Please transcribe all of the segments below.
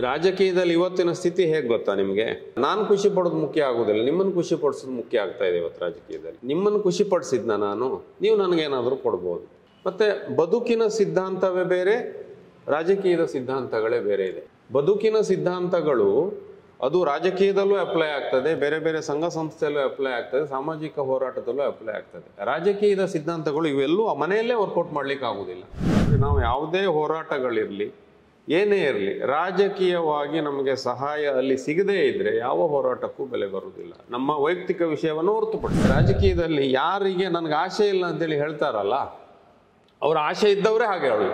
ರಾಜಕೀಯದಲ್ಲಿ ಇವತ್ತಿನ ಸ್ಥಿತಿ ಹೇಗೆ ಗೊತ್ತಾ ನಿಮಗೆ ನಾನು ಖುಷಿ ಪಡೋದು ಮುಖ್ಯ ಆಗೋದಿಲ್ಲ ನಿಮ್ಮನ್ನು ಖುಷಿ ಪಡಿಸೋದು ಮುಖ್ಯ ಆಗ್ತಾ ಇದೆ ಇವತ್ತು ರಾಜಕೀಯದಲ್ಲಿ ನಿಮ್ಮನ್ನು ಖುಷಿ ಪಡಿಸಿದ್ನ ನಾನು ನೀವು ನನಗೇನಾದರೂ ಕೊಡ್ಬೋದು ಮತ್ತೆ ಬದುಕಿನ ಸಿದ್ಧಾಂತವೇ ಬೇರೆ ರಾಜಕೀಯದ ಸಿದ್ಧಾಂತಗಳೇ ಬೇರೆ ಇದೆ ಬದುಕಿನ ಸಿದ್ಧಾಂತಗಳು ಅದು ರಾಜಕೀಯದಲ್ಲೂ ಅಪ್ಲೈ ಆಗ್ತದೆ ಬೇರೆ ಬೇರೆ ಸಂಘ ಸಂಸ್ಥೆಯಲ್ಲೂ ಅಪ್ಲೈ ಆಗ್ತದೆ ಸಾಮಾಜಿಕ ಹೋರಾಟದಲ್ಲೂ ಅಪ್ಲೈ ಆಗ್ತದೆ ರಾಜಕೀಯದ ಸಿದ್ಧಾಂತಗಳು ಇವೆಲ್ಲೂ ಆ ಮನೆಯಲ್ಲೇ ವರ್ಕೌಟ್ ಮಾಡ್ಲಿಕ್ಕೆ ಆಗುದಿಲ್ಲ ನಾವು ಯಾವುದೇ ಹೋರಾಟಗಳಿರಲಿ ಏನೇ ಇರಲಿ ರಾಜಕೀಯವಾಗಿ ನಮಗೆ ಸಹಾಯ ಅಲ್ಲಿ ಸಿಗದೇ ಇದ್ರೆ ಯಾವ ಹೋರಾಟಕ್ಕೂ ಬೆಲೆ ಬರುವುದಿಲ್ಲ ನಮ್ಮ ವೈಯಕ್ತಿಕ ವಿಷಯವನ್ನು ಹೊರತುಪಡಿಸಿ ರಾಜಕೀಯದಲ್ಲಿ ಯಾರಿಗೆ ನನಗೆ ಆಸೆ ಇಲ್ಲ ಅಂತೇಳಿ ಹೇಳ್ತಾರಲ್ಲ ಅವ್ರ ಆಸೆ ಇದ್ದವರೇ ಹಾಗೆ ಹೇಳು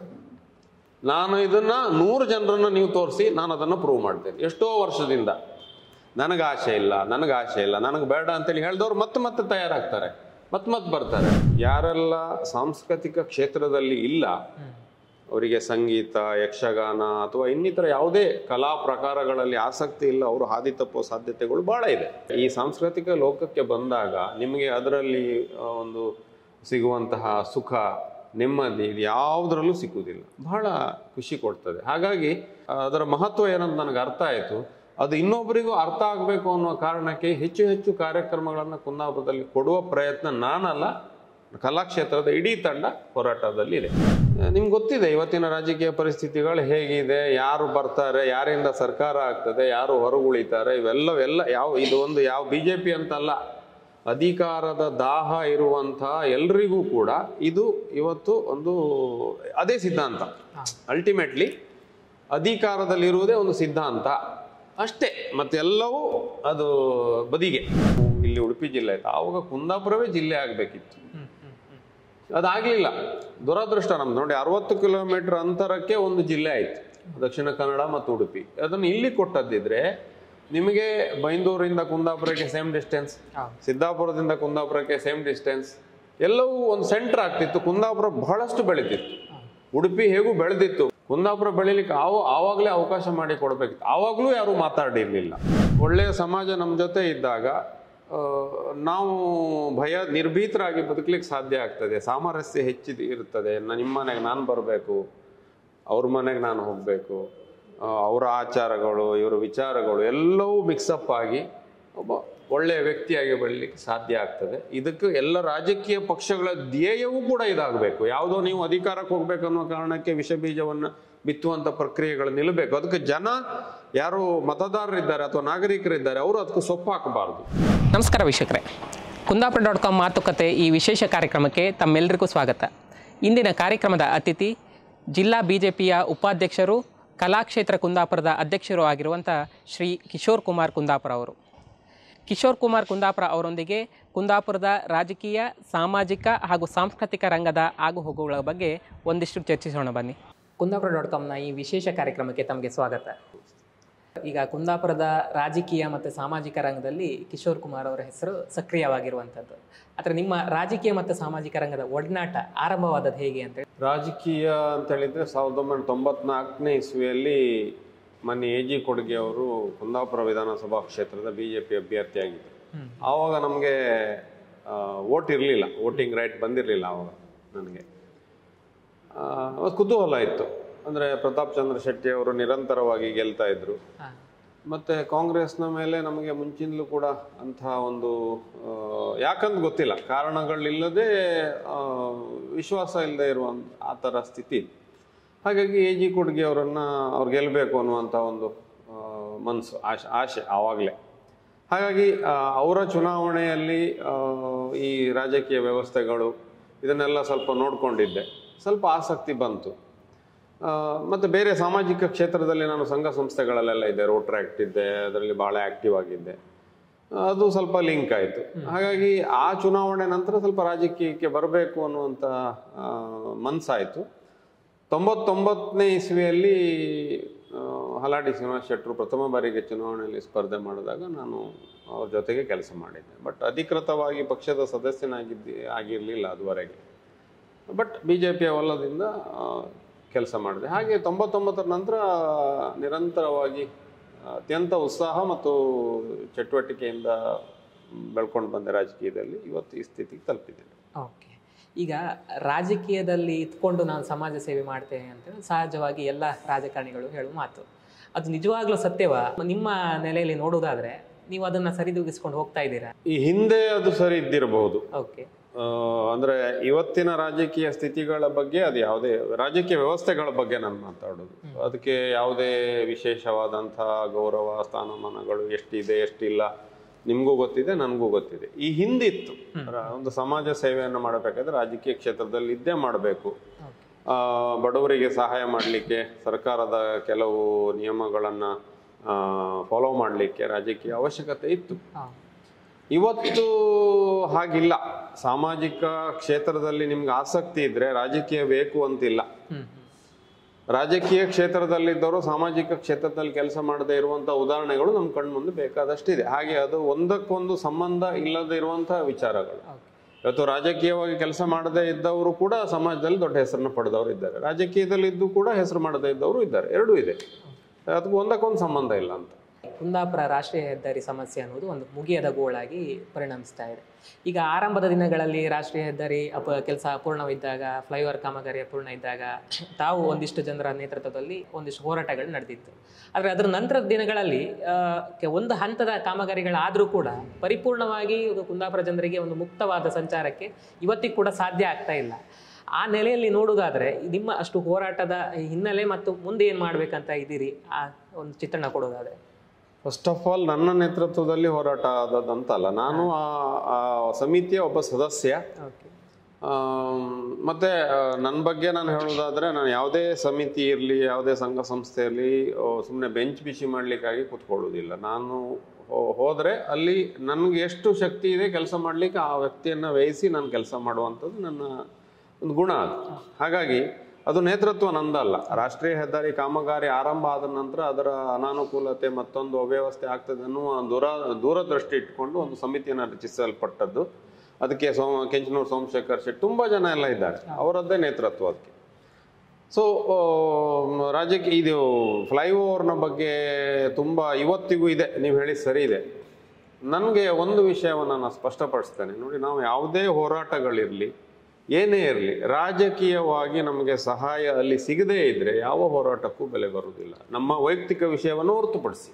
ನಾನು ಇದನ್ನ ನೂರು ಜನರನ್ನು ನೀವು ತೋರಿಸಿ ನಾನು ಅದನ್ನು ಪ್ರೂವ್ ಮಾಡ್ತೇನೆ ಎಷ್ಟೋ ವರ್ಷದಿಂದ ನನಗೆ ಆಸೆ ಇಲ್ಲ ನನಗೆ ಆಸೆ ಇಲ್ಲ ನನಗೆ ಬೇಡ ಅಂತೇಳಿ ಹೇಳಿದವ್ರು ಮತ್ತೆ ಮತ್ತೆ ತಯಾರಾಗ್ತಾರೆ ಮತ್ತೆ ಮತ್ತೆ ಬರ್ತಾರೆ ಯಾರೆಲ್ಲ ಸಾಂಸ್ಕೃತಿಕ ಕ್ಷೇತ್ರದಲ್ಲಿ ಇಲ್ಲ ಅವರಿಗೆ ಸಂಗೀತ ಯಕ್ಷಗಾನ ಅಥವಾ ಇನ್ನಿತರ ಯಾವುದೇ ಕಲಾ ಪ್ರಕಾರಗಳಲ್ಲಿ ಆಸಕ್ತಿ ಇಲ್ಲ ಅವರು ಹಾದಿ ತಪ್ಪುವ ಸಾಧ್ಯತೆಗಳು ಬಹಳ ಇದೆ ಈ ಸಾಂಸ್ಕೃತಿಕ ಲೋಕಕ್ಕೆ ಬಂದಾಗ ನಿಮಗೆ ಅದರಲ್ಲಿ ಆ, ಒಂದು ಸಿಗುವಂತಹ ಸುಖ ನೆಮ್ಮದಿ ಇದು ಯಾವುದರಲ್ಲೂ ಸಿಕ್ಕುವುದಿಲ್ಲ ಬಹಳ ಖುಷಿ ಕೊಡ್ತದೆ ಹಾಗಾಗಿ ಆ, ಅದರ ಮಹತ್ವ ಏನಂತ ನನಗೆ ಅರ್ಥ ಆಯಿತು ಅದು ಇನ್ನೊಬ್ಬರಿಗೂ ಅರ್ಥ ಆಗಬೇಕು ಅನ್ನೋ ಕಾರಣಕ್ಕೆ ಹೆಚ್ಚು ಹೆಚ್ಚು ಕಾರ್ಯಕ್ರಮಗಳನ್ನು ಕುಂದಾಪುರದಲ್ಲಿ ಕೊಡುವ ಪ್ರಯತ್ನ ನಾನಲ್ಲ ಕಲಾಕ್ಷೇತ್ರದ ಇಡೀ ತಂಡ ಹೋರಾಟದಲ್ಲಿ ಇದೆ ನಿಮ್ಗೆ ಗೊತ್ತಿದೆ ಇವತ್ತಿನ ರಾಜಕೀಯ ಪರಿಸ್ಥಿತಿಗಳು ಹೇಗಿದೆ ಯಾರು ಬರ್ತಾರೆ ಯಾರಿಂದ ಸರ್ಕಾರ ಆಗ್ತದೆ ಯಾರು ಹೊರಗುಳಿತಾರೆ ಇವೆಲ್ಲವೆಲ್ಲ ಯಾವ ಇದು ಒಂದು ಯಾವ ಬಿ ಜೆ ಪಿ ಅಂತಲ್ಲ ಅಧಿಕಾರದ ದಾಹ ಇರುವಂಥ ಎಲ್ರಿಗೂ ಕೂಡ ಇದು ಇವತ್ತು ಒಂದು ಅದೇ ಸಿದ್ಧಾಂತ ಅಲ್ಟಿಮೇಟ್ಲಿ ಅಧಿಕಾರದಲ್ಲಿರುವುದೇ ಒಂದು ಸಿದ್ಧಾಂತ ಅಷ್ಟೇ ಮತ್ತೆಲ್ಲವೂ ಅದು ಬದಿಗೆ ಇಲ್ಲಿ ಉಡುಪಿ ಜಿಲ್ಲೆ ಆಯ್ತು ಆವಾಗ ಕುಂದಾಪುರವೇ ಜಿಲ್ಲೆ ಆಗಬೇಕಿತ್ತು ಅದಾಗಲಿಲ್ಲ ದುರದೃಷ್ಟ ನಮ್ದು ನೋಡಿ ಅರವತ್ತು ಕಿಲೋಮೀಟರ್ ಅಂತರಕ್ಕೆ ಒಂದು ಜಿಲ್ಲೆ ಆಯ್ತು ದಕ್ಷಿಣ ಕನ್ನಡ ಮತ್ತು ಉಡುಪಿ ಅದನ್ನು ಇಲ್ಲಿ ಕೊಟ್ಟದ್ದಿದ್ರೆ ನಿಮಗೆ ಬೈಂದೂರಿಂದ ಕುಂದಾಪುರಕ್ಕೆ ಸೇಮ್ ಡಿಸ್ಟೆನ್ಸ್ ಸಿದ್ದಾಪುರದಿಂದ ಕುಂದಾಪುರಕ್ಕೆ ಸೇಮ್ ಡಿಸ್ಟೆನ್ಸ್ ಎಲ್ಲವೂ ಒಂದು ಸೆಂಟರ್ ಆಗ್ತಿತ್ತು ಕುಂದಾಪುರ ಬಹಳಷ್ಟು ಬೆಳೀತಿತ್ತು ಉಡುಪಿ ಹೇಗೂ ಬೆಳೆದಿತ್ತು ಕುಂದಾಪುರ ಬೆಳಿಲಿಕ್ಕೆ ಆವ ಆವಾಗಲೇ ಅವಕಾಶ ಮಾಡಿ ಕೊಡಬೇಕಿತ್ತು ಆವಾಗಲೂ ಯಾರು ಮಾತಾಡಿರ್ಲಿಲ್ಲ ಒಳ್ಳೆಯ ಸಮಾಜ ನಮ್ಮ ಜೊತೆ ಇದ್ದಾಗ ಆ, ನಾವು ಭಯ ನಿರ್ಭೀತರಾಗಿ ಬದುಕಲಿಕ್ಕೆ ಸಾಧ್ಯ ಆಗ್ತದೆ ಸಾಮರಸ್ಯ ಹೆಚ್ಚಿದ ಇರ್ತದೆ ನ- ನಿಮ್ಮ ಮನೆಗೆ ನಾನು ಬರಬೇಕು ಅವ್ರ ಮನೆಗೆ ನಾನು ಹೋಗಬೇಕು ಅವರ ಆಚಾರಗಳು ಇವರ ವಿಚಾರಗಳು ಎಲ್ಲವೂ ಮಿಕ್ಸಪ್ ಆಗಿ ಒಬ್ಬ ಒಳ್ಳೆಯ ವ್ಯಕ್ತಿಯಾಗಿ ಬೆಳಲಿಕ್ಕೆ ಸಾಧ್ಯ ಆಗ್ತದೆ ಇದಕ್ಕೆ ಎಲ್ಲ ರಾಜಕೀಯ ಪಕ್ಷಗಳ ಧ್ಯೇಯವೂ ಕೂಡ ಇದಾಗಬೇಕು ಯಾವುದೋ ನೀವು ಅಧಿಕಾರಕ್ಕೆ ಹೋಗ್ಬೇಕು ಅನ್ನೋ ಕಾರಣಕ್ಕೆ ವಿಷ ಬೀಜವನ್ನು ಬಿತ್ತುವಂಥ ಪ್ರಕ್ರಿಯೆಗಳು ನಿಲ್ಲಬೇಕು ಅದಕ್ಕೆ ಜನ ಯಾರು ಮತದಾರರಿದ್ದಾರೆ ಅಥವಾ ನಾಗರಿಕರಿದ್ದಾರೆ ಅವರು ಅದಕ್ಕೆ ಸೊಪ್ಪು ಹಾಕಬಾರ್ದು ನಮಸ್ಕಾರ ವೀಕ್ಷಕರೇ ಕುಂದಾಪುರ ಡಾಟ್ ಕಾಮ್ ಮಾತುಕತೆ ಈ ವಿಶೇಷ ಕಾರ್ಯಕ್ರಮಕ್ಕೆ ತಮ್ಮೆಲ್ಲರಿಗೂ ಸ್ವಾಗತ ಇಂದಿನ ಕಾರ್ಯಕ್ರಮದ ಅತಿಥಿ ಜಿಲ್ಲಾ ಬಿ ಜೆ ಪಿಯ ಉಪಾಧ್ಯಕ್ಷರು ಕಲಾಕ್ಷೇತ್ರ ಕುಂದಾಪುರದ ಅಧ್ಯಕ್ಷರು ಆಗಿರುವಂಥ ಶ್ರೀ ಕಿಶೋರ್ ಕುಮಾರ್ ಕುಂದಾಪುರ ಅವರು ಕಿಶೋರ್ ಕುಮಾರ್ ಕುಂದಾಪುರ ಅವರೊಂದಿಗೆ ಕುಂದಾಪುರದ ರಾಜಕೀಯ ಸಾಮಾಜಿಕ ಹಾಗೂ ಸಾಂಸ್ಕೃತಿಕ ರಂಗದ ಆಗುಹೋಗುಗಳ ಬಗ್ಗೆ ಒಂದಿಷ್ಟು ಚರ್ಚಿಸೋಣ ಬನ್ನಿ ಕುಂದಾಪುರ ಡಾಟ್ ಕಾಮ್ನ ಈ ವಿಶೇಷ ಕಾರ್ಯಕ್ರಮಕ್ಕೆ ತಮಗೆ ಸ್ವಾಗತ ಈಗ ಕುಂದಾಪುರದ ರಾಜಕೀಯ ಮತ್ತು ಸಾಮಾಜಿಕ ರಂಗದಲ್ಲಿ ಕಿಶೋರ್ ಕುಮಾರ್ ಅವರ ಹೆಸರು ಸಕ್ರಿಯವಾಗಿರುವಂಥದ್ದು ಆದರೆ ನಿಮ್ಮ ರಾಜಕೀಯ ಮತ್ತು ಸಾಮಾಜಿಕ ರಂಗದ ಒಡನಾಟ ಆರಂಭವಾದದ್ದು ಹೇಗೆ ಅಂತ ಹೇಳಿ ರಾಜಕೀಯ ಅಂತ ಹೇಳಿದ್ರೆ ಸಾವಿರದ ಒಂಬೈನೂರ ತೊಂಬತ್ನಾಲ್ಕನೇ ಇಸ್ವಿಯಲ್ಲಿ ಮೊನ್ನೆ ಎ ಜಿ ಕೊಡ್ಗೆ ಅವರು ಕುಂದಾಪುರ ವಿಧಾನಸಭಾ ಕ್ಷೇತ್ರದ ಬಿ ಜೆ ಪಿ ಅಭ್ಯರ್ಥಿಯಾಗಿದ್ದರು ಆವಾಗ ನಮಗೆ ವೋಟ್ ಇರಲಿಲ್ಲ ವೋಟಿಂಗ್ ರೈಟ್ ಬಂದಿರಲಿಲ್ಲ ಆವಾಗ ನನಗೆ ಆ, ಅವತ್ತು ಕುತೂಹಲ ಇತ್ತು ಅಂದರೆ ಪ್ರತಾಪ್ ಚಂದ್ರ ಶೆಟ್ಟಿ ಅವರು ನಿರಂತರವಾಗಿ ಗೆಲ್ತಾ ಇದ್ರು ಮತ್ತೆ ಕಾಂಗ್ರೆಸ್ನ ಮೇಲೆ ನಮಗೆ ಮುಂಚಿನಲೂ ಕೂಡ ಅಂತಹ ಒಂದು ಆ, ಯಾಕಂತ ಗೊತ್ತಿಲ್ಲ ಕಾರಣಗಳಿಲ್ಲದೆ ಆ, ವಿಶ್ವಾಸ ಇಲ್ಲದೆ ಇರುವ ಆ ಥರ ಸ್ಥಿತಿ ಇತ್ತು. ಹಾಗಾಗಿ ಎ ಜಿ ಕೊಡ್ಗೆ ಅವರನ್ನ ಅವ್ರು ಗೆಲ್ಲಬೇಕು ಅನ್ನುವಂಥ ಒಂದು ಆ, ಮನಸ್ಸು ಆಶೆ ಆಶೆ ಆವಾಗಲೇ ಹಾಗಾಗಿ ಆ, ಅವರ ಚುನಾವಣೆಯಲ್ಲಿ ಆ, ಈ ರಾಜಕೀಯ ವ್ಯವಸ್ಥೆಗಳು ಇದನ್ನೆಲ್ಲ ಸ್ವಲ್ಪ ನೋಡ್ಕೊಂಡಿದ್ದೆ ಸ್ವಲ್ಪ ಆಸಕ್ತಿ ಬಂತು ಆ, ಮತ್ತೆ ಬೇರೆ ಸಾಮಾಜಿಕ ಕ್ಷೇತ್ರದಲ್ಲಿ ನಾನು ಸಂಘ ಸಂಸ್ಥೆಗಳಲ್ಲೆಲ್ಲ ಇದ್ದೆ ರೋಟ್ರ್ ಆಕ್ಟ್ ಇದ್ದೆ ಅದರಲ್ಲಿ ಭಾಳ ಆಕ್ಟಿವ್ ಆಗಿದ್ದೆ ಅದು ಸ್ವಲ್ಪ ಲಿಂಕ್ ಆಯಿತು ಹಾಗಾಗಿ ಆ ಚುನಾವಣೆ ನಂತರ ಸ್ವಲ್ಪ ರಾಜಕೀಯಕ್ಕೆ ಬರಬೇಕು ಅನ್ನುವಂಥ ಆ, ಮನ್ಸಾಯಿತು ತೊಂಬತ್ತೊಂಬತ್ತನೇ ಇಸ್ವಿಯಲ್ಲಿ ಆ, ಹಲಾಡಿ ಶ್ರೀನಿವಾಸ ಶೆಟ್ಟರು ಪ್ರಥಮ ಬಾರಿಗೆ ಚುನಾವಣೆಯಲ್ಲಿ ಸ್ಪರ್ಧೆ ಮಾಡಿದಾಗ ನಾನು ಅವ್ರ ಜೊತೆಗೆ ಕೆಲಸ ಮಾಡಿದ್ದೆ ಬಟ್ ಅಧಿಕೃತವಾಗಿ ಪಕ್ಷದ ಸದಸ್ಯನಾಗಿದ್ದಿ ಆಗಿರಲಿಲ್ಲ ಅದುವರೆಗೆ ಬಟ್ ಬಿ ಜೆ ಪಿಯ ಒಲ್ಲದಿಂದ ಕೆಲಸ ಮಾಡಿದೆ ಹಾಗೆ ತೊಂಬತ್ತೊಂಬತ್ತರ ನಂತರ ನಿರಂತರವಾಗಿ ಅತ್ಯಂತ ಉತ್ಸಾಹ ಮತ್ತು ಚಟುವಟಿಕೆಯಿಂದ ಬೆಳ್ಕೊಂಡು ಬಂದೆ ರಾಜಕೀಯದಲ್ಲಿ ಇವತ್ತು ಈ ಸ್ಥಿತಿಗೆ ತಲುಪಿದ್ದೇನೆ ಓಕೆ ಈಗ ರಾಜಕೀಯದಲ್ಲಿ ಇತ್ಕೊಂಡು ನಾನು ಸಮಾಜ ಸೇವೆ ಮಾಡ್ತೇನೆ ಅಂತ ಸಹಜವಾಗಿ ಎಲ್ಲ ರಾಜಕಾರಣಿಗಳು ಹೇಳುವ ಮಾತು ಅದು ನಿಜವಾಗ್ಲೂ ಸತ್ಯವಾ ನಿಮ್ಮ ನೆಲೆಯಲ್ಲಿ ನೋಡುವುದಾದ್ರೆ ನೀವು ಅದನ್ನ ಸರಿದೂಗಿಸ್ಕೊಂಡು ಹೋಗ್ತಾ ಇದ್ದೀರಾ ಈ ಹಿಂದೆ ಅದು ಸರಿ ಇದ್ದಿರಬಹುದು ಓಕೆ ಆ, ಅಂದ್ರೆ ಇವತ್ತಿನ ರಾಜಕೀಯ ಸ್ಥಿತಿಗಳ ಬಗ್ಗೆ ಅದು ಯಾವುದೇ ರಾಜಕೀಯ ವ್ಯವಸ್ಥೆಗಳ ಬಗ್ಗೆ ನಾನು ಮಾತಾಡೋದು ಅದಕ್ಕೆ ಯಾವುದೇ ವಿಶೇಷವಾದಂತಹ ಗೌರವ ಸ್ಥಾನಮಾನಗಳು ಎಷ್ಟಿದೆ ಎಷ್ಟಿಲ್ಲ ನಿಮಗೂ ಗೊತ್ತಿದೆ ನನಗೂ ಗೊತ್ತಿದೆ ಈ ಹಿಂದಿತ್ತು ರ- ಒಂದು ಸಮಾಜ ಸೇವೆಯನ್ನು ಮಾಡಬೇಕಾದ್ರೆ ರಾಜಕೀಯ ಕ್ಷೇತ್ರದಲ್ಲಿ ಇದ್ದೇ ಮಾಡಬೇಕು ಬಡವರಿಗೆ ಸಹಾಯ ಮಾಡಲಿಕ್ಕೆ ಸರ್ಕಾರದ ಕೆಲವು ನಿಯಮಗಳನ್ನು ಫಾಲೋ ಮಾಡಲಿಕ್ಕೆ ರಾಜಕೀಯ ಅವಶ್ಯಕತೆ ಇತ್ತು ಇವತ್ತು ಹಾಗಿಲ್ಲ ಸಾಮಾಜಿಕ ಕ್ಷೇತ್ರದಲ್ಲಿ ನಿಮ್ಗೆ ಆಸಕ್ತಿ ಇದ್ರೆ ರಾಜಕೀಯ ಬೇಕು ಅಂತಿಲ್ಲ ರಾಜಕೀಯ ಕ್ಷೇತ್ರದಲ್ಲಿದ್ದವರು ಸಾಮಾಜಿಕ ಕ್ಷೇತ್ರದಲ್ಲಿ ಕೆಲಸ ಮಾಡದೇ ಇರುವಂತ ಉದಾಹರಣೆಗಳು ನಮ್ಮ ಕಣ್ಮುಂದೆ ಬೇಕಾದಷ್ಟಿದೆ ಹಾಗೆ ಅದು ಒಂದಕ್ಕೊಂದು ಸಂಬಂಧ ಇಲ್ಲದೆ ಇರುವಂತಹ ವಿಚಾರಗಳು ಇವತ್ತು ರಾಜಕೀಯವಾಗಿ ಕೆಲಸ ಮಾಡದೇ ಇದ್ದವರು ಕೂಡ ಸಮಾಜದಲ್ಲಿ ದೊಡ್ಡ ಹೆಸರನ್ನು ಪಡೆದವರು ಇದ್ದಾರೆ ರಾಜಕೀಯದಲ್ಲಿ ಇದ್ದು ಕೂಡ ಹೆಸರು ಮಾಡದೇ ಇದ್ದವರು ಇದ್ದಾರೆ ಎರಡೂ ಇದೆ ಅದಕ್ಕೆ ಒಂದಕ್ಕೊಂದು ಸಂಬಂಧ ಇಲ್ಲ ಅಂತ ಕುಂದಾಪುರ ರಾಷ್ಟ್ರೀಯ ಹೆದ್ದಾರಿ ಸಮಸ್ಯೆ ಅನ್ನೋದು ಒಂದು ಮುಗಿಯದ ಗೋಳಾಗಿ ಪರಿಣಮಿಸ್ತಾ ಇದೆ ಈಗ ಆರಂಭದ ದಿನಗಳಲ್ಲಿ ರಾಷ್ಟ್ರೀಯ ಹೆದ್ದಾರಿ ಅಪ ಕೆಲಸ ಅಪೂರ್ಣವಿದ್ದಾಗ ಫ್ಲೈಓವರ್ ಕಾಮಗಾರಿ ಅಪೂರ್ಣ ಇದ್ದಾಗ ತಾವು ಒಂದಿಷ್ಟು ಜನರ ನೇತೃತ್ವದಲ್ಲಿ ಒಂದಿಷ್ಟು ಹೋರಾಟಗಳು ನಡೆದಿತ್ತು ಆದರೆ ಅದರ ನಂತರದ ದಿನಗಳಲ್ಲಿ ಆ, ಕೆ- ಒಂದು ಹಂತದ ಕಾಮಗಾರಿಗಳಾದರೂ ಕೂಡ ಪರಿಪೂರ್ಣವಾಗಿ ಇದು ಕುಂದಾಪುರ ಜನರಿಗೆ ಒಂದು ಮುಕ್ತವಾದ ಸಂಚಾರಕ್ಕೆ ಇವತ್ತಿಗೆ ಕೂಡ ಸಾಧ್ಯ ಆಗ್ತಾ ಇಲ್ಲ ಆ ನೆಲೆಯಲ್ಲಿ ನೋಡುವುದಾದ್ರೆ ನಿಮ್ಮ ಅಷ್ಟು ಹೋರಾಟದ ಹಿನ್ನೆಲೆ ಮತ್ತು ಮುಂದೆ ಏನು ಮಾಡ್ಬೇಕಂತ ಇದ್ದೀರಿ ಆ ಒಂದು ಚಿತ್ರಣ ಕೊಡೋದಾದ್ರೆ ಫಸ್ಟ್ ಆಫ್ ಆಲ್ ನನ್ನ ನೇತೃತ್ವದಲ್ಲಿ ಹೋರಾಟ ಆದದಂತಲ್ಲ ನಾನು ಆ ಆ ಸಮಿತಿಯ ಒಬ್ಬ ಸದಸ್ಯ ಓಕೆ ಆಮ್, ಮತ್ತೆ ನನ್ನ ಬಗ್ಗೆ ನಾನು ಹೇಳೋದಾದ್ರೆ ನಾನು ಯಾವುದೇ ಸಮಿತಿ ಇರಲಿ ಯಾವುದೇ ಸಂಘ ಸಂಸ್ಥೆ ಇರಲಿ ಸುಮ್ಮನೆ ಬೆಂಚ್ ಬಿಸಿ ಮಾಡ್ಲಿಕ್ಕಾಗಿ ಕೂತ್ಕೊಳ್ಳೋದಿಲ್ಲ ನಾನು ಹೋ- ಹೋದ್ರೆ ಅಲ್ಲಿ ನನಗೆ ಎಷ್ಟು ಶಕ್ತಿ ಇದೆ ಕೆಲಸ ಮಾಡ್ಲಿಕ್ಕೆ ಆ ವ್ಯಕ್ತಿಯನ್ನ ವಹಿಸಿ ನಾನು ಕೆಲಸ ಮಾಡುವಂಥದ್ದು ನನ್ನ ಒಂದು ಗುಣ ಅದು ಹಾಗಾಗಿ ಅದು ನೇತೃತ್ವ ನಂದಲ್ಲ ರಾಷ್ಟ್ರೀಯ ಹೆದ್ದಾರಿ ಕಾಮಗಾರಿ ಆರಂಭ ಆದ ನಂತರ ಅದರ ಅನಾನುಕೂಲತೆ ಮತ್ತೊಂದು ಅವ್ಯವಸ್ಥೆ ಆಗ್ತದೆ ಅನ್ನುವ ದೂರ ದೂರದೃಷ್ಟಿ ಇಟ್ಕೊಂಡು ಒಂದು ಸಮಿತಿಯನ್ನು ರಚಿಸಲ್ಪಟ್ಟದ್ದು ಅದಕ್ಕೆ ಸೋಮ ಕೆಂಚನೂರು ಸೋಮಶೇಖರ್ ಶೆಟ್ಟಿ ತುಂಬಾ ಜನ ಎಲ್ಲ ಇದ್ದಾರೆ ಅವರದ್ದೇ ನೇತೃತ್ವ ಅದಕ್ಕೆ ಸೊ ರಾಜ್ಯಕ್ಕೆ ಇದು ಫ್ಲೈಓವರ್ನ ಬಗ್ಗೆ ತುಂಬ ಇವತ್ತಿಗೂ ಇದೆ ನೀವು ಹೇಳಿ ಸರಿ ಇದೆ ನನಗೆ ಒಂದು ವಿಷಯವನ್ನು ನಾನು ಸ್ಪಷ್ಟಪಡಿಸ್ತೇನೆ ನೋಡಿ ನಾವು ಯಾವುದೇ ಹೋರಾಟಗಳಿರಲಿ ಏನೇ ಇರಲಿ ರಾಜಕೀಯವಾಗಿ ನಮಗೆ ಸಹಾಯ ಅಲ್ಲಿ ಸಿಗದೇ ಇದ್ರೆ ಯಾವ ಹೋರಾಟಕ್ಕೂ ಬೆಲೆ ಬರುವುದಿಲ್ಲ ನಮ್ಮ ವೈಯಕ್ತಿಕ ವಿಷಯವನ್ನು ಹೊರತುಪಡಿಸಿ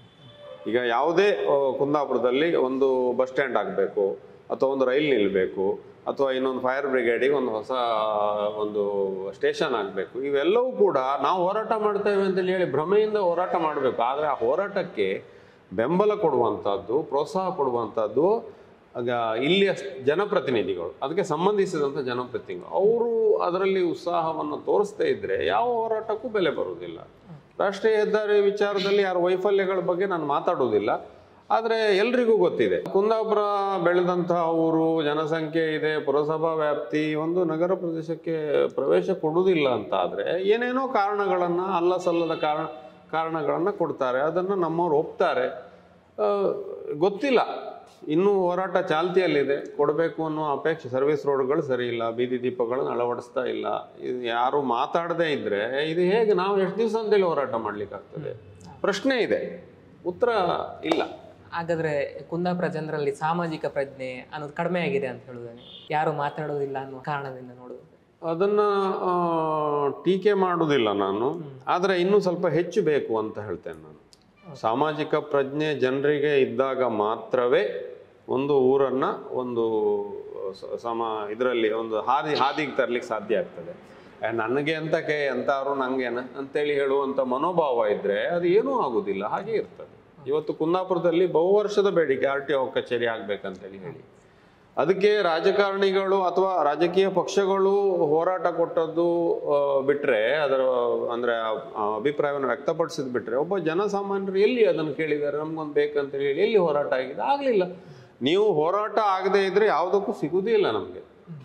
ಈಗ ಯಾವುದೇ ಆ, ಕುಂದಾಪುರದಲ್ಲಿ ಒಂದು ಬಸ್ ಸ್ಟ್ಯಾಂಡ್ ಆಗಬೇಕು ಅಥವಾ ಒಂದು ರೈಲ್ ನಿಲ್ಲಬೇಕು ಅಥವಾ ಇನ್ನೊಂದು ಫೈರ್ ಬ್ರಿಗೇಡಿಗೆ ಒಂದು ಹೊಸ ಒಂದು ಸ್ಟೇಷನ್ ಆಗಬೇಕು ಇವೆಲ್ಲವೂ ಕೂಡ ನಾವು ಹೋರಾಟ ಮಾಡ್ತೇವೆ ಅಂತೇಳಿ ಹೇಳಿ ಭ್ರಮೆಯಿಂದ ಹೋರಾಟ ಮಾಡಬೇಕು ಆದರೆ ಆ ಹೋರಾಟಕ್ಕೆ ಬೆಂಬಲ ಕೊಡುವಂಥದ್ದು ಪ್ರೋತ್ಸಾಹ ಕೊಡುವಂಥದ್ದು ಆಗ ಇಲ್ಲಿಯ ಜನಪ್ರತಿನಿಧಿಗಳು ಅದಕ್ಕೆ ಸಂಬಂಧಿಸಿದಂಥ ಜನಪ್ರತಿನಿಧಿಗಳು ಅವರು ಅದರಲ್ಲಿ ಉತ್ಸಾಹವನ್ನು ತೋರಿಸ್ದೇ ಇದ್ರೆ ಯಾವ ಹೋರಾಟಕ್ಕೂ ಬೆಲೆ ಬರುವುದಿಲ್ಲ ರಾಷ್ಟ್ರೀಯ ಹೆದ್ದಾರಿ ವಿಚಾರದಲ್ಲಿ ಯಾರ ವೈಫಲ್ಯಗಳ ಬಗ್ಗೆ ನಾನು ಮಾತಾಡುವುದಿಲ್ಲ ಆದರೆ ಎಲ್ರಿಗೂ ಗೊತ್ತಿದೆ ಕುಂದಾಪುರ ಬೆಳೆದಂತಹ ಊರು ಜನಸಂಖ್ಯೆ ಇದೆ ಪುರಸಭಾ ವ್ಯಾಪ್ತಿ ಒಂದು ನಗರ ಪ್ರದೇಶಕ್ಕೆ ಪ್ರವೇಶ ಕೊಡುವುದಿಲ್ಲ ಅಂತ ಆದರೆ ಏನೇನೋ ಕಾರಣಗಳನ್ನು ಅಲ್ಲ ಸಲ್ಲದ ಕಾರಣ ಕಾರಣಗಳನ್ನು ಕೊಡ್ತಾರೆ ಅದನ್ನು ನಮ್ಮವ್ರು ಒಪ್ತಾರೆ ಆ, ಗೊತ್ತಿಲ್ಲ ಇನ್ನೂ ಹೋರಾಟ ಚಾಲ್ತಿಯಲ್ಲಿದೆ ಕೊಡಬೇಕು ಅನ್ನೋ ಅಪೇಕ್ಷೆ ಸರ್ವಿಸ್ ರೋಡ್ಗಳು ಸರಿ ಇಲ್ಲ ಬೀದಿ ದೀಪಗಳನ್ನು ಅಳವಡಿಸ್ತಾ ಇಲ್ಲ ಇದು ಯಾರು ಮಾತಾಡದೇ ಇದ್ರೆ ಇದು ಹೇಗೆ ನಾವು ಎಷ್ಟು ದಿವಸ ಅಂತೇಳಿ ಹೋರಾಟ ಮಾಡ್ಲಿಕ್ಕಾಗ್ತದೆ ಪ್ರಶ್ನೆ ಇದೆ ಉತ್ತರ ಇಲ್ಲ ಹಾಗಾದ್ರೆ ಕುಂದಾಪುರ ಜನರಲ್ಲಿ ಸಾಮಾಜಿಕ ಪ್ರಜ್ಞೆ ಅನ್ನೋದು ಕಡಿಮೆ ಆಗಿದೆ ಅಂತ ಹೇಳುದು ನೀವು ಯಾರು ಮಾತಾಡೋದಿಲ್ಲ ಅನ್ನೋ ಕಾರಣದಿಂದ ನೋಡುದು ಅದನ್ನ ಆ, ಟೀಕೆ ಮಾಡುವುದಿಲ್ಲ ನಾನು ಆದರೆ ಇನ್ನೂ ಸ್ವಲ್ಪ ಹೆಚ್ಚು ಬೇಕು ಅಂತ ಹೇಳ್ತೇನೆ ನಾನು ಸಾಮಾಜಿಕ ಪ್ರಜ್ಞೆ ಜನರಿಗೆ ಇದ್ದಾಗ ಮಾತ್ರವೇ ಒಂದು ಊರನ್ನ ಒಂದು ಸ- ಸಮ ಇದರಲ್ಲಿ ಒಂದು ಹಾದಿ ಹಾದಿಗೆ ತರ್ಲಿಕ್ಕೆ ಸಾಧ್ಯ ಆಗ್ತದೆ ಏ, ನನಗೆ ಅಂತಕ್ಕೆ ಎಂತಾರು ನಂಗೇನ ಅಂತೇಳಿ ಹೇಳುವಂತ ಮನೋಭಾವ ಇದ್ರೆ ಅದು ಏನೂ ಆಗುದಿಲ್ಲ ಹಾಗೆ ಇರ್ತದೆ ಇವತ್ತು ಕುಂದಾಪುರದಲ್ಲಿ ಬಹು ವರ್ಷದ ಬೇಡಿಕೆ ಆರ್ ಟಿ ಒ ಕಚೇರಿ ಆಗ್ಬೇಕಂತೇಳಿ ಹೇಳಿ ಅದಕ್ಕೆ ರಾಜಕಾರಣಿಗಳು ಅಥವಾ ರಾಜಕೀಯ ಪಕ್ಷಗಳು ಹೋರಾಟ ಕೊಟ್ಟದ್ದು ಆ, ಬಿಟ್ರೆ ಅದರ ಅಂದ್ರೆ ಆ ಆ ಅಭಿಪ್ರಾಯವನ್ನು ವ್ಯಕ್ತಪಡಿಸಿದ್ ಬಿಟ್ರೆ ಒಬ್ಬ ಜನಸಾಮಾನ್ಯರು ಎಲ್ಲಿ ಅದನ್ನು ಕೇಳಿದ್ದಾರೆ ನಮ್ಗೊಂದು ಬೇಕಂತ ಹೇಳಿ ಎಲ್ಲಿ ಹೋರಾಟ ಆಗಿದೆ ಆಗ್ಲಿಲ್ಲ ನೀವು ಹೋರಾಟ ಆಗದೆ ಇದ್ರೆ ಯಾವುದಕ್ಕೂ ಸಿಗುವುದೇ ಇಲ್ಲ ನಮಗೆ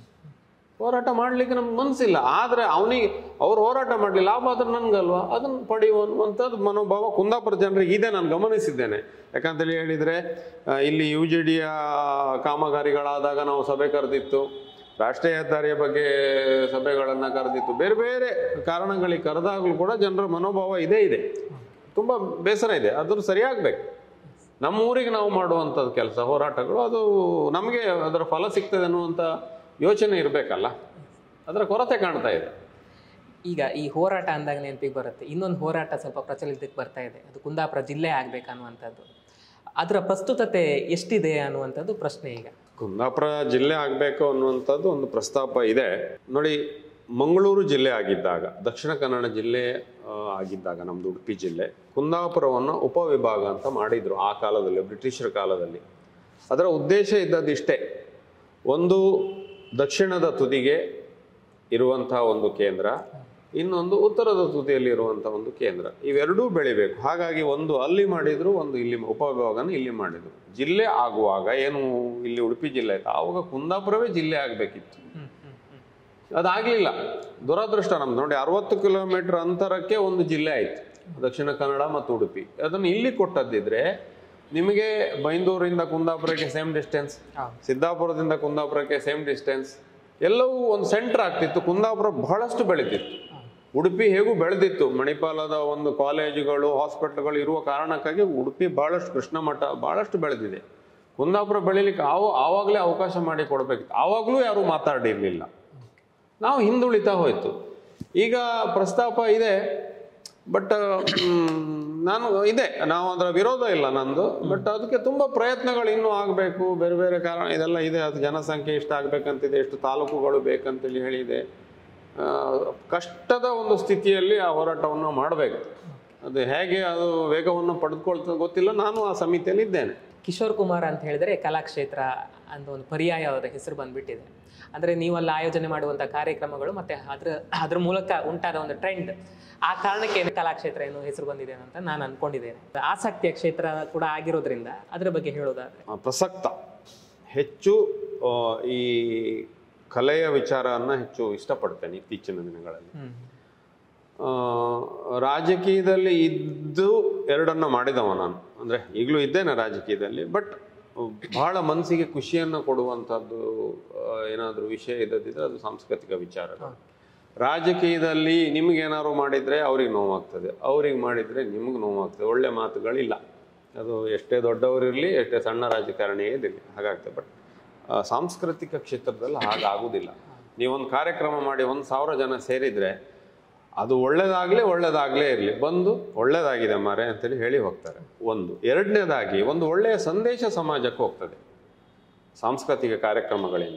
ಹೋರಾಟ ಮಾಡ್ಲಿಕ್ಕೆ ನಮ್ಗೆ ಮನಸ್ಸಿಲ್ಲ ಆದ್ರೆ ಅವನಿಗೆ ಅವ್ರು ಹೋರಾಟ ಮಾಡಲಿ ಲಾಭ ಆದ್ರೆ ನನ್ಗಲ್ವಾ ಅದನ್ನ ಪಡೆಯುವಂಥದ್ದು ಮನೋಭಾವ ಕುಂದಾಪುರ ಜನರಿಗೆ ಇದೆ ನಾನು ಗಮನಿಸಿದ್ದೇನೆ ಯಾಕಂತೇಳಿ ಹೇಳಿದ್ರೆ ಆ, ಇಲ್ಲಿ ಯು ಜಿ ಡಿಯ ಕಾಮಗಾರಿಗಳಾದಾಗ ನಾವು ಸಭೆ ಕರೆದಿತ್ತು ರಾಷ್ಟ್ರೀಯ ಹೆದ್ದಾರಿಯ ಬಗ್ಗೆ ಸಭೆಗಳನ್ನು ಕರೆದಿತ್ತು ಬೇರೆ ಬೇರೆ ಕಾರಣಗಳಿಗೆ ಕರೆದಾಗಲೂ ಕೂಡ ಜನರ ಮನೋಭಾವ ಇದೇ ಇದೆ ತುಂಬ ಬೇಸರ ಇದೆ ಅದ್ರ ಸರಿಯಾಗಬೇಕು ನಮ್ಮ ಊರಿಗೆ ನಾವು ಮಾಡುವಂಥದ್ದು ಕೆಲಸ ಹೋರಾಟಗಳು ಅದು ನಮಗೆ ಅದರ ಫಲ ಸಿಗ್ತದೆ ಅನ್ನುವಂಥ ಯೋಚನೆ ಇರಬೇಕಲ್ಲ ಅದರ ಕೊರತೆ ಕಾಣ್ತಾ ಇದೆ ಈಗ ಈ ಹೋರಾಟ ಅಂದಾಗ ನೆನಪಿಗೆ ಬರುತ್ತೆ ಇನ್ನೊಂದು ಹೋರಾಟ ಸ್ವಲ್ಪ ಪ್ರಚಲಿತಕ್ಕೆ ಬರ್ತಾ ಇದೆ ಅದು ಕುಂದಾಪುರ ಜಿಲ್ಲೆ ಆಗ್ಬೇಕನ್ನುವಂಥದ್ದು ಅದರ ಪ್ರಸ್ತುತತೆ ಎಷ್ಟಿದೆ ಅನ್ನುವಂಥದ್ದು ಪ್ರಶ್ನೆ ಈಗ ಕುಂದಾಪುರ ಜಿಲ್ಲೆ ಆಗಬೇಕು ಅನ್ನುವಂಥದ್ದು ಒಂದು ಪ್ರಸ್ತಾಪ ಇದೆ ನೋಡಿ ಮಂಗಳೂರು ಜಿಲ್ಲೆ ಆಗಿದ್ದಾಗ ದಕ್ಷಿಣ ಕನ್ನಡ ಜಿಲ್ಲೆ ಆ, ಆಗಿದ್ದಾಗ ನಮ್ದು ಉಡುಪಿ ಜಿಲ್ಲೆ ಕುಂದಾಪುರವನ್ನು ಉಪವಿಭಾಗ ಅಂತ ಮಾಡಿದ್ರು ಆ ಕಾಲದಲ್ಲಿ ಬ್ರಿಟಿಷರ ಕಾಲದಲ್ಲಿ ಅದರ ಉದ್ದೇಶ ಇದ್ದದ್ದು ಇಷ್ಟೇ ಒಂದು ದಕ್ಷಿಣದ ತುದಿಗೆ ಇರುವಂತಹ ಒಂದು ಕೇಂದ್ರ ಇನ್ನೊಂದು ಉತ್ತರದ ತುದಿಯಲ್ಲಿ ಇರುವಂತಹ ಒಂದು ಕೇಂದ್ರ ಇವೆರಡೂ ಬೆಳಿಬೇಕು ಹಾಗಾಗಿ ಒಂದು ಅಲ್ಲಿ ಮಾಡಿದ್ರು ಒಂದು ಇಲ್ಲಿ ಉಪವಿಭಾಗನ ಇಲ್ಲಿ ಮಾಡಿದ್ರು ಜಿಲ್ಲೆ ಆಗುವಾಗ ಏನು ಇಲ್ಲಿ ಉಡುಪಿ ಜಿಲ್ಲೆ ಆಯ್ತು ಆವಾಗ ಕುಂದಾಪುರವೇ ಜಿಲ್ಲೆ ಆಗಬೇಕಿತ್ತು ಅದಾಗಲಿಲ್ಲ ದುರದೃಷ್ಟ ನಮ್ದು ನೋಡಿ ಅರವತ್ತು ಕಿಲೋಮೀಟರ್ ಅಂತರಕ್ಕೆ ಒಂದು ಜಿಲ್ಲೆ ಆಯ್ತು ದಕ್ಷಿಣ ಕನ್ನಡ ಮತ್ತು ಉಡುಪಿ ಅದನ್ನು ಇಲ್ಲಿ ಕೊಟ್ಟದ್ದಿದ್ರೆ ನಿಮಗೆ ಬೈಂದೂರಿಂದ ಕುಂದಾಪುರಕ್ಕೆ ಸೇಮ್ ಡಿಸ್ಟೆನ್ಸ್ ಹೌದು. ಸಿದ್ದಾಪುರದಿಂದ ಕುಂದಾಪುರಕ್ಕೆ ಸೇಮ್ ಡಿಸ್ಟೆನ್ಸ್ ಎಲ್ಲವೂ ಒಂದು ಸೆಂಟರ್ ಆಗ್ತಿತ್ತು ಕುಂದಾಪುರ ಬಹಳಷ್ಟು ಬೆಳೀತಿತ್ತು ಉಡುಪಿ ಹೇಗೂ ಬೆಳೆದಿತ್ತು ಮಣಿಪಾಲದ ಒಂದು ಕಾಲೇಜುಗಳು ಹಾಸ್ಪಿಟ್ಲ್ಗಳು ಇರುವ ಕಾರಣಕ್ಕಾಗಿ ಉಡುಪಿ ಬಹಳಷ್ಟು ಕೃಷ್ಣ ಮಠ ಬಹಳಷ್ಟು ಬೆಳೆದಿದೆ ಕುಂದಾಪುರ ಬೆಳಿಲಿಕ್ಕೆ ಆವ ಆವಾಗಲೇ ಅವಕಾಶ ಮಾಡಿ ಕೊಡಬೇಕಿತ್ತು ಆವಾಗಲೂ ಯಾರೂ ಮಾತಾಡಿರಲಿಲ್ಲ ನಾವು ಹಿಂದುಳಿತಾ ಹೋಯ್ತು ಈಗ ಪ್ರಸ್ತಾಪ ಇದೆ ಬಟ್ ನಾನು ಇದೆ ನಾವು ಅದರ ವಿರೋಧ ಇಲ್ಲ ನಂದು ಬಟ್ ಅದಕ್ಕೆ ತುಂಬ ಪ್ರಯತ್ನಗಳು ಇನ್ನೂ ಆಗಬೇಕು ಬೇರೆ ಬೇರೆ ಕಾರಣ ಇದೆಲ್ಲ ಇದೆ ಅದು ಜನಸಂಖ್ಯೆ ಇಷ್ಟ ಆಗ್ಬೇಕಂತಿದೆ ಎಷ್ಟು ತಾಲೂಕುಗಳು ಬೇಕಂತೇಳಿ ಹೇಳಿದೆ ಆ, ಕಷ್ಟದ ಒಂದು ಸ್ಥಿತಿಯಲ್ಲಿ ಆ ಹೋರಾಟವನ್ನು ಮಾಡಬೇಕು ಅದು ಹೇಗೆ ಅದು ವೇಗವನ್ನು ಪಡೆದುಕೊಳ್ತದೆ ಗೊತ್ತಿಲ್ಲ ನಾನು ಆ ಸಮಿತಿಯಲ್ಲಿ ಇದ್ದೇನೆ ಕಿಶೋರ್ ಕುಮಾರ್ ಅಂತ ಹೇಳಿದ್ರೆ ಕಲಾಕ್ಷೇತ್ರ ಅಂತ ಒಂದು ಪರ್ಯಾಯ ಅವರ ಹೆಸರು ಬಂದ್ಬಿಟ್ಟಿದೆ ಅಂದ್ರೆ ನೀವಲ್ಲ ಆಯೋಜನೆ ಮಾಡುವಂತ ಕಾರ್ಯಕ್ರಮಗಳು ಮತ್ತೆ ಅದ್ರ ಅದ್ರ ಮೂಲಕ ಉಂಟಾದ ಒಂದು ಟ್ರೆಂಡ್ ಆ ಕಾರಣಕ್ಕೆ ಏನು ಕಲಾಕ್ಷೇತ್ರ ಏನು ಹೆಸರು ಬಂದಿದೆ ಅಂತ ನಾನು ಅನ್ಕೊಂಡಿದ್ದೇನೆ ಆಸಕ್ತಿಯ ಕ್ಷೇತ್ರ ಕೂಡ ಆಗಿರೋದ್ರಿಂದ ಅದ್ರ ಬಗ್ಗೆ ಹೇಳೋದಾದ್ರೆ ಆ, ಪ್ರಸಕ್ತ ಹೆಚ್ಚು ಆ, ಈ ಕಲೆಯ ವಿಚಾರವನ್ನ ಹೆಚ್ಚು ಇಷ್ಟಪಡ್ತೇನೆ ಇತ್ತೀಚಿನ ದಿನಗಳಲ್ಲಿ ಆ, ರಾಜಕೀಯದಲ್ಲಿ ಇದ್ದು ಎರಡನ್ನ ಮಾಡಿದವ ನಾನು ಅಂದ್ರೆ ಈಗಲೂ ಇದ್ದೇನೆ ರಾಜಕೀಯದಲ್ಲಿ ಬಟ್ ಬಹಳ ಮನಸ್ಸಿಗೆ ಖುಷಿಯನ್ನು ಕೊಡುವಂಥದ್ದು ಆ, ಏನಾದರೂ ವಿಷಯ ಇದ್ದದಿದ್ರೆ ಅದು ಸಾಂಸ್ಕೃತಿಕ ವಿಚಾರಗಳು ರಾಜಕೀಯದಲ್ಲಿ ನಿಮ್ಗೇನಾದ್ರು ಮಾಡಿದ್ರೆ ಅವ್ರಿಗೆ ನೋವಾಗ್ತದೆ ಅವ್ರಿಗೆ ಮಾಡಿದ್ರೆ ನಿಮ್ಗೆ ನೋವಾಗ್ತದೆ ಒಳ್ಳೆ ಮಾತುಗಳಿಲ್ಲ ಅದು ಎಷ್ಟೇ ದೊಡ್ಡವರಿರಲಿ ಎಷ್ಟೇ ಸಣ್ಣ ರಾಜಕಾರಣಿಯೇ ಇರಲಿ ಹಾಗಾಗ್ತದೆ ಬಟ್ ಸಾಂಸ್ಕೃತಿಕ ಕ್ಷೇತ್ರದಲ್ಲಿ ಹಾಗಾಗುವುದಿಲ್ಲ ನೀವೊಂದು ಕಾರ್ಯಕ್ರಮ ಮಾಡಿ ಒಂದು ಸಾವಿರ ಜನ ಸೇರಿದ್ರೆ ಅದು ಒಳ್ಳೇದಾಗ್ಲೇ ಒಳ್ಳೇದಾಗ್ಲೇ ಇರಲಿ ಬಂದು ಒಳ್ಳೇದಾಗಿದೆ ಮಾರೆ ಅಂತೇಳಿ ಹೇಳಿ ಹೋಗ್ತಾರೆ ಒಂದು ಎರಡನೇದಾಗಿ ಒಂದು ಒಳ್ಳೆಯ ಸಂದೇಶ ಸಮಾಜಕ್ಕೆ ಹೋಗ್ತದೆ ಸಾಂಸ್ಕೃತಿಕ ಕಾರ್ಯಕ್ರಮಗಳಿಂದ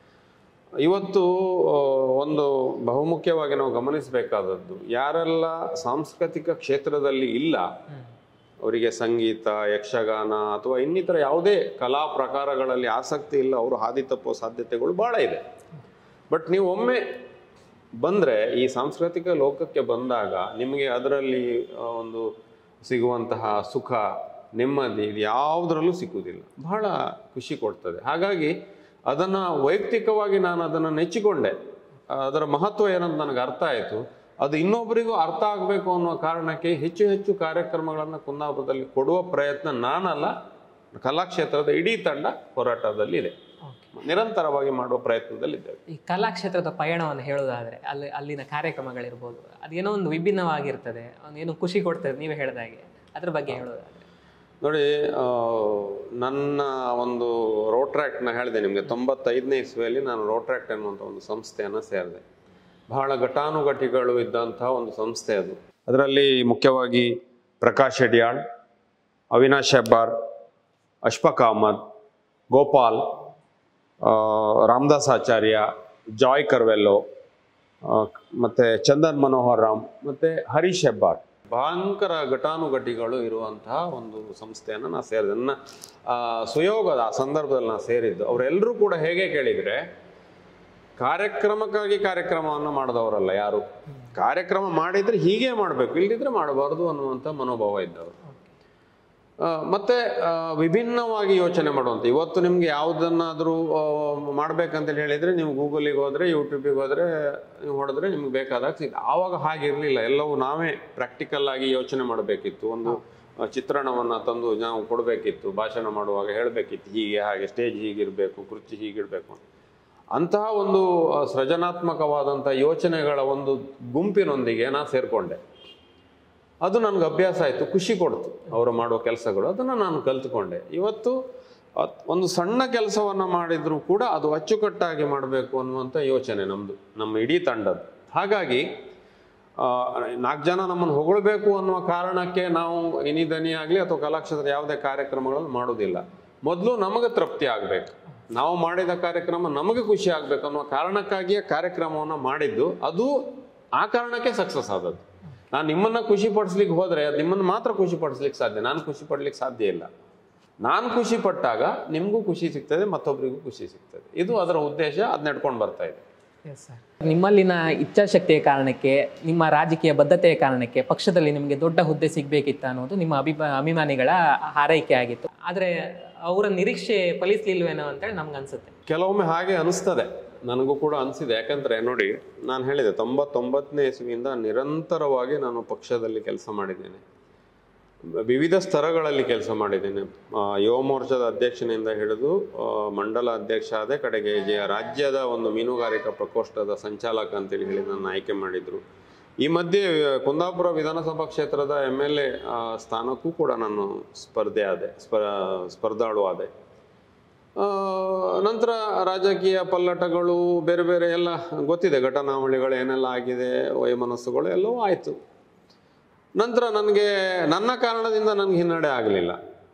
ಇವತ್ತು ಆ, ಒಂದು ಬಹುಮುಖ್ಯವಾಗಿ ನಾವು ಗಮನಿಸಬೇಕಾದದ್ದು ಯಾರೆಲ್ಲ ಸಾಂಸ್ಕೃತಿಕ ಕ್ಷೇತ್ರದಲ್ಲಿ ಇಲ್ಲ ಅವರಿಗೆ ಸಂಗೀತ ಯಕ್ಷಗಾನ ಅಥವಾ ಇನ್ನಿತರ ಯಾವುದೇ ಕಲಾ ಪ್ರಕಾರಗಳಲ್ಲಿ ಆಸಕ್ತಿ ಇಲ್ಲ ಅವರು ಹಾದಿ ತಪ್ಪುವ ಸಾಧ್ಯತೆಗಳು ಬಹಳ ಇದೆ ಬಟ್ ನೀವು ಒಮ್ಮೆ ಬಂದರೆ ಈ ಸಾಂಸ್ಕೃತಿಕ ಲೋಕಕ್ಕೆ ಬಂದಾಗ ನಿಮಗೆ ಅದರಲ್ಲಿ ಆ, ಒಂದು ಸಿಗುವಂತಹ ಸುಖ ನೆಮ್ಮದಿ ಇದು ಯಾವುದರಲ್ಲೂ ಸಿಕ್ಕುವುದಿಲ್ಲ ಬಹಳ ಖುಷಿ ಕೊಡ್ತದೆ ಹಾಗಾಗಿ ಅದನ್ನು ವೈಯಕ್ತಿಕವಾಗಿ ನಾನು ಅದನ್ನು ನೆಚ್ಚಿಕೊಂಡೆ ಅದರ ಮಹತ್ವ ಏನಂತ ನನಗೆ ಅರ್ಥ ಆಯಿತು ಅದು ಇನ್ನೊಬ್ಬರಿಗೂ ಅರ್ಥ ಆಗಬೇಕು ಅನ್ನೋ ಕಾರಣಕ್ಕೆ ಹೆಚ್ಚು ಹೆಚ್ಚು ಕಾರ್ಯಕ್ರಮಗಳನ್ನು ಕುಂದಾಪುರದಲ್ಲಿ ಕೊಡುವ ಪ್ರಯತ್ನ ನಾನಲ್ಲ ಕಲಾಕ್ಷೇತ್ರದ ಇಡೀ ತಂಡ ಹೋರಾಟದಲ್ಲಿ ಇದೆ ನಿರಂತರವಾಗಿ ಮಾಡುವ ಪ್ರಯತ್ನದಲ್ಲಿದ್ದೇವೆ ಈ ಕಲಾಕ್ಷೇತ್ರದ ಪಯಣವನ್ನು ಹೇಳೋದಾದ್ರೆ ಅಲ್ಲಿ ಅಲ್ಲಿನ ಕಾರ್ಯಕ್ರಮಗಳಿರ್ಬೋದು ಅದೇನೋ ಒಂದು ವಿಭಿನ್ನವಾಗಿರ್ತದೆ ಏನೋ ಖುಷಿ ಕೊಡ್ತದೆ ನೀವೇ ಹೇಳಿದಾಗೆ ಅದ್ರ ಬಗ್ಗೆ ಹೇಳೋದಾದ್ರೆ ನೋಡಿ ಆ, ನನ್ನ ಒಂದು ರೋಟ್ರಾಕ್ಟ್ನ ಹೇಳಿದೆ ನಿಮಗೆ ತೊಂಬತ್ತೈದನೇ ಇಸ್ವಿಯಲ್ಲಿ ನಾನು ರೋಟ್ರಾಕ್ಟ್ ಅನ್ನುವಂಥ ಒಂದು ಸಂಸ್ಥೆಯನ್ನು ಸೇರಿದೆ ಬಹಳ ಘಟಾನುಘಟಿಗಳು ಇದ್ದಂತಹ ಒಂದು ಸಂಸ್ಥೆ ಅದು ಅದರಲ್ಲಿ ಮುಖ್ಯವಾಗಿ ಪ್ರಕಾಶ್ ಹೆಡ್ಯಾಳ್ ಅವಿನಾಶ್ ಹೆಬ್ಬಾರ್ ಅಶ್ಫಕ್ ಅಹಮದ್ ಗೋಪಾಲ್ ಆ, ರಾಮದಾಸ್ ಆಚಾರ್ಯ ಜಾಯ್ ಕರ್ವೆಲ್ಲೋ ಆ, ಮತ್ತೆ ಚಂದನ್ ಮನೋಹರ್ ರಾಮ್ ಮತ್ತೆ ಹರೀಶ್ ಹೆಬ್ಬಾರ್ ಭಯಂಕರ ಘಟಾನುಘಟಿಗಳು ಇರುವಂತಹ ಒಂದು ಸಂಸ್ಥೆಯನ್ನು ನಾನು ಸೇರಿದೆ ನನ್ನ ಆ, ಸುಯೋಗದ ಆ ಸಂದರ್ಭದಲ್ಲಿ ನಾನು ಸೇರಿದ್ದು ಅವರೆಲ್ಲರೂ ಕೂಡ ಹೇಗೆ ಕೇಳಿದರೆ ಕಾರ್ಯಕ್ರಮಕ್ಕಾಗಿ ಕಾರ್ಯಕ್ರಮವನ್ನು ಮಾಡಿದವರಲ್ಲ ಯಾರು ಕಾರ್ಯಕ್ರಮ ಮಾಡಿದ್ರೆ ಹೀಗೆ ಮಾಡಬೇಕು ಇಲ್ಲದಿದ್ರೆ ಮಾಡಬಾರ್ದು ಅನ್ನುವಂಥ ಮನೋಭಾವ ಇದ್ದವರು ಆ, ಮತ್ತೆ ಆ, ವಿಭಿನ್ನವಾಗಿ ಯೋಚನೆ ಮಾಡುವಂಥ ಇವತ್ತು ನಿಮ್ಗೆ ಯಾವುದನ್ನಾದರೂ ಮಾಡ್ಬೇಕಂತೇಳಿ ಹೇಳಿದ್ರೆ ನೀವು ಗೂಗಲಿಗೆ ಹೋದ್ರೆ ಯೂಟ್ಯೂಬಿಗೆ ಹೋದ್ರೆ ನೀವು ಹೊಡೆದ್ರೆ ನಿಮ್ಗೆ ಬೇಕಾದಾಗ ಸಿಗುತ್ತೆ ಆವಾಗ ಹಾಗಿರಲಿಲ್ಲ ಎಲ್ಲವೂ ನಾವೇ ಪ್ರಾಕ್ಟಿಕಲ್ ಆಗಿ ಯೋಚನೆ ಮಾಡಬೇಕಿತ್ತು ಒಂದು ಆ, ಚಿತ್ರಣವನ್ನ ತಂದು ನಾವು ಕೊಡಬೇಕಿತ್ತು ಭಾಷಣ ಮಾಡುವಾಗ ಹೇಳಬೇಕಿತ್ತು ಹೀಗೆ ಹಾಗೆ ಸ್ಟೇಜ್ ಹೀಗಿರಬೇಕು ಕುರ್ಚಿ ಹೀಗಿರಬೇಕು ಅಂತ. ಅಂತಹ ಒಂದು ಆ, ಸೃಜನಾತ್ಮಕವಾದಂಥ ಯೋಚನೆಗಳ ಒಂದು ಗುಂಪಿನೊಂದಿಗೆ ನಾನು ಸೇರಿಕೊಂಡೆ ಅದು ನನಗೆ ಅಭ್ಯಾಸ ಆಯಿತು ಖುಷಿ ಕೊಡ್ತು ಅವರು ಮಾಡುವ ಕೆಲಸಗಳು ಅದನ್ನು ನಾನು ಕಲ್ತ್ಕೊಂಡೆ ಇವತ್ತು ಅತ್- ಒಂದು ಸಣ್ಣ ಕೆಲಸವನ್ನು ಮಾಡಿದರೂ ಕೂಡ ಅದು ಅಚ್ಚುಕಟ್ಟಾಗಿ ಮಾಡಬೇಕು ಅನ್ನುವಂಥ ಯೋಚನೆ ನಮ್ಮದು ನಮ್ಮ ಇಡೀ ತಂಡದ್ದು ಹಾಗಾಗಿ ನಾಲ್ಕು ಜನ ನಮ್ಮನ್ನು ಹೊಗಳಬೇಕು ಅನ್ನುವ ಕಾರಣಕ್ಕೆ ನಾವು ಇನಿ ದನಿ ಆಗಲಿ ಅಥವಾ ಕಲಾಕ್ಷೇತ್ರದ ಯಾವುದೇ ಕಾರ್ಯಕ್ರಮಗಳನ್ನು ಮಾಡೋದಿಲ್ಲ ಮೊದಲು ನಮಗೆ ತೃಪ್ತಿ ಆಗಬೇಕು ನಾವು ಮಾಡಿದ ಕಾರ್ಯಕ್ರಮ ನಮಗೆ ಖುಷಿ ಆಗಬೇಕು ಅನ್ನುವ ಕಾರಣಕ್ಕಾಗಿಯೇ ಕಾರ್ಯಕ್ರಮವನ್ನು ಮಾಡಿದ್ದು ಅದು ಆ ಕಾರಣಕ್ಕೆ ಸಕ್ಸಸ್ ಆದದ್ದು ನಾನು ನಿಮ್ಮನ್ನ ಖುಷಿ ಪಡಿಸ್ಲಿಕ್ಕೆ ಹೋದ್ರೆ ಅದು ನಿಮ್ಮನ್ನು ಮಾತ್ರ ಖುಷಿ ಪಡಿಸ್ಲಿಕ್ಕೆ ಸಾಧ್ಯ ನಾನು ಖುಷಿ ಪಡ್ಲಿಕ್ಕೆ ಸಾಧ್ಯ ಇಲ್ಲ ನಾನು ಖುಷಿ ಪಟ್ಟಾಗ ನಿಮಗೂ ಖುಷಿ ಸಿಗ್ತದೆ ಮತ್ತೊಬ್ಬರಿಗೂ ಖುಷಿ ಸಿಗ್ತದೆ ಇದು ಅದರ ಉದ್ದೇಶ ಅದು ನಡ್ಕೊಂಡು ಬರ್ತಾ ಇದೆ ನಿಮ್ಮಲ್ಲಿನ ಇಚ್ಛಾಶಕ್ತಿಯ ಕಾರಣಕ್ಕೆ ನಿಮ್ಮ ರಾಜಕೀಯ ಬದ್ಧತೆಯ ಕಾರಣಕ್ಕೆ ಪಕ್ಷದಲ್ಲಿ ನಿಮಗೆ ದೊಡ್ಡ ಹುದ್ದೆ ಸಿಗಬೇಕಿತ್ತ ಅನ್ನೋದು ನಿಮ್ಮ ಅಭಿಮಾ ಅಭಿಮಾನಿಗಳ ಹಾರೈಕೆ ಆಗಿತ್ತು ಆದರೆ ಅವರ ನಿರೀಕ್ಷೆ ಫಲಿಸ್ಲಿಲ್ವೇನೋ ಅಂತೇಳಿ ನಮ್ಗೆ ಅನ್ಸುತ್ತೆ ಕೆಲವೊಮ್ಮೆ ಹಾಗೆ ಅನಿಸ್ತದೆ ನನಗೂ ಕೂಡ ಅನಿಸಿದೆ ಯಾಕಂದ್ರೆ ನೋಡಿ ನಾನು ಹೇಳಿದೆ ತೊಂಬತ್ತೊಂಬತ್ತನೇ ಇಸ್ವಿಯಿಂದ ನಿರಂತರವಾಗಿ ನಾನು ಪಕ್ಷದಲ್ಲಿ ಕೆಲಸ ಮಾಡಿದ್ದೇನೆ ವಿವಿಧ ಸ್ತರಗಳಲ್ಲಿ ಕೆಲಸ ಮಾಡಿದ್ದೇನೆ ಆ, ಯುವ ಮೋರ್ಚಾದ ಅಧ್ಯಕ್ಷನಿಂದ ಹಿಡಿದು ಆ, ಮಂಡಲ ಅಧ್ಯಕ್ಷ ಆದ ಕಡೆಗೆ ಜೆ- ರಾಜ್ಯದ ಒಂದು ಮೀನುಗಾರಿಕಾ ಪ್ರಕೋಷ್ಠದ ಸಂಚಾಲಕ ಅಂತೇಳಿ ಹೇಳಿ ನನ್ನ ಆಯ್ಕೆ ಮಾಡಿದ್ರು ಈ ಮಧ್ಯೆ ಕುಂದಾಪುರ ವಿಧಾನಸಭಾ ಕ್ಷೇತ್ರದ ಎಮ್ ಎಲ್ ಎ ಸ್ಥಾನಕ್ಕೂ ಕೂಡ ನಾನು ಸ್ಪರ್ಧೆ ಆದೆ ಸ್ಪ ಸ್ಪರ್ಧಾಳು ಆದೆ ಆ, ನಂತರ ರಾಜಕೀಯ ಪಲ್ಲಟಗಳು ಬೇರೆ ಬೇರೆ ಎಲ್ಲ ಗೊತ್ತಿದೆ ಘಟನಾವಳಿಗಳು ಏನೆಲ್ಲ ಆಗಿದೆ ವಯಮನಸ್ಸುಗಳು ಎಲ್ಲವೂ ಆಯಿತು ನಂತರ ನನಗೆ ನನ್ನ ಕಾರಣದಿಂದ ನನಗೆ ಹಿನ್ನಡೆ ಆಗಲಿಲ್ಲ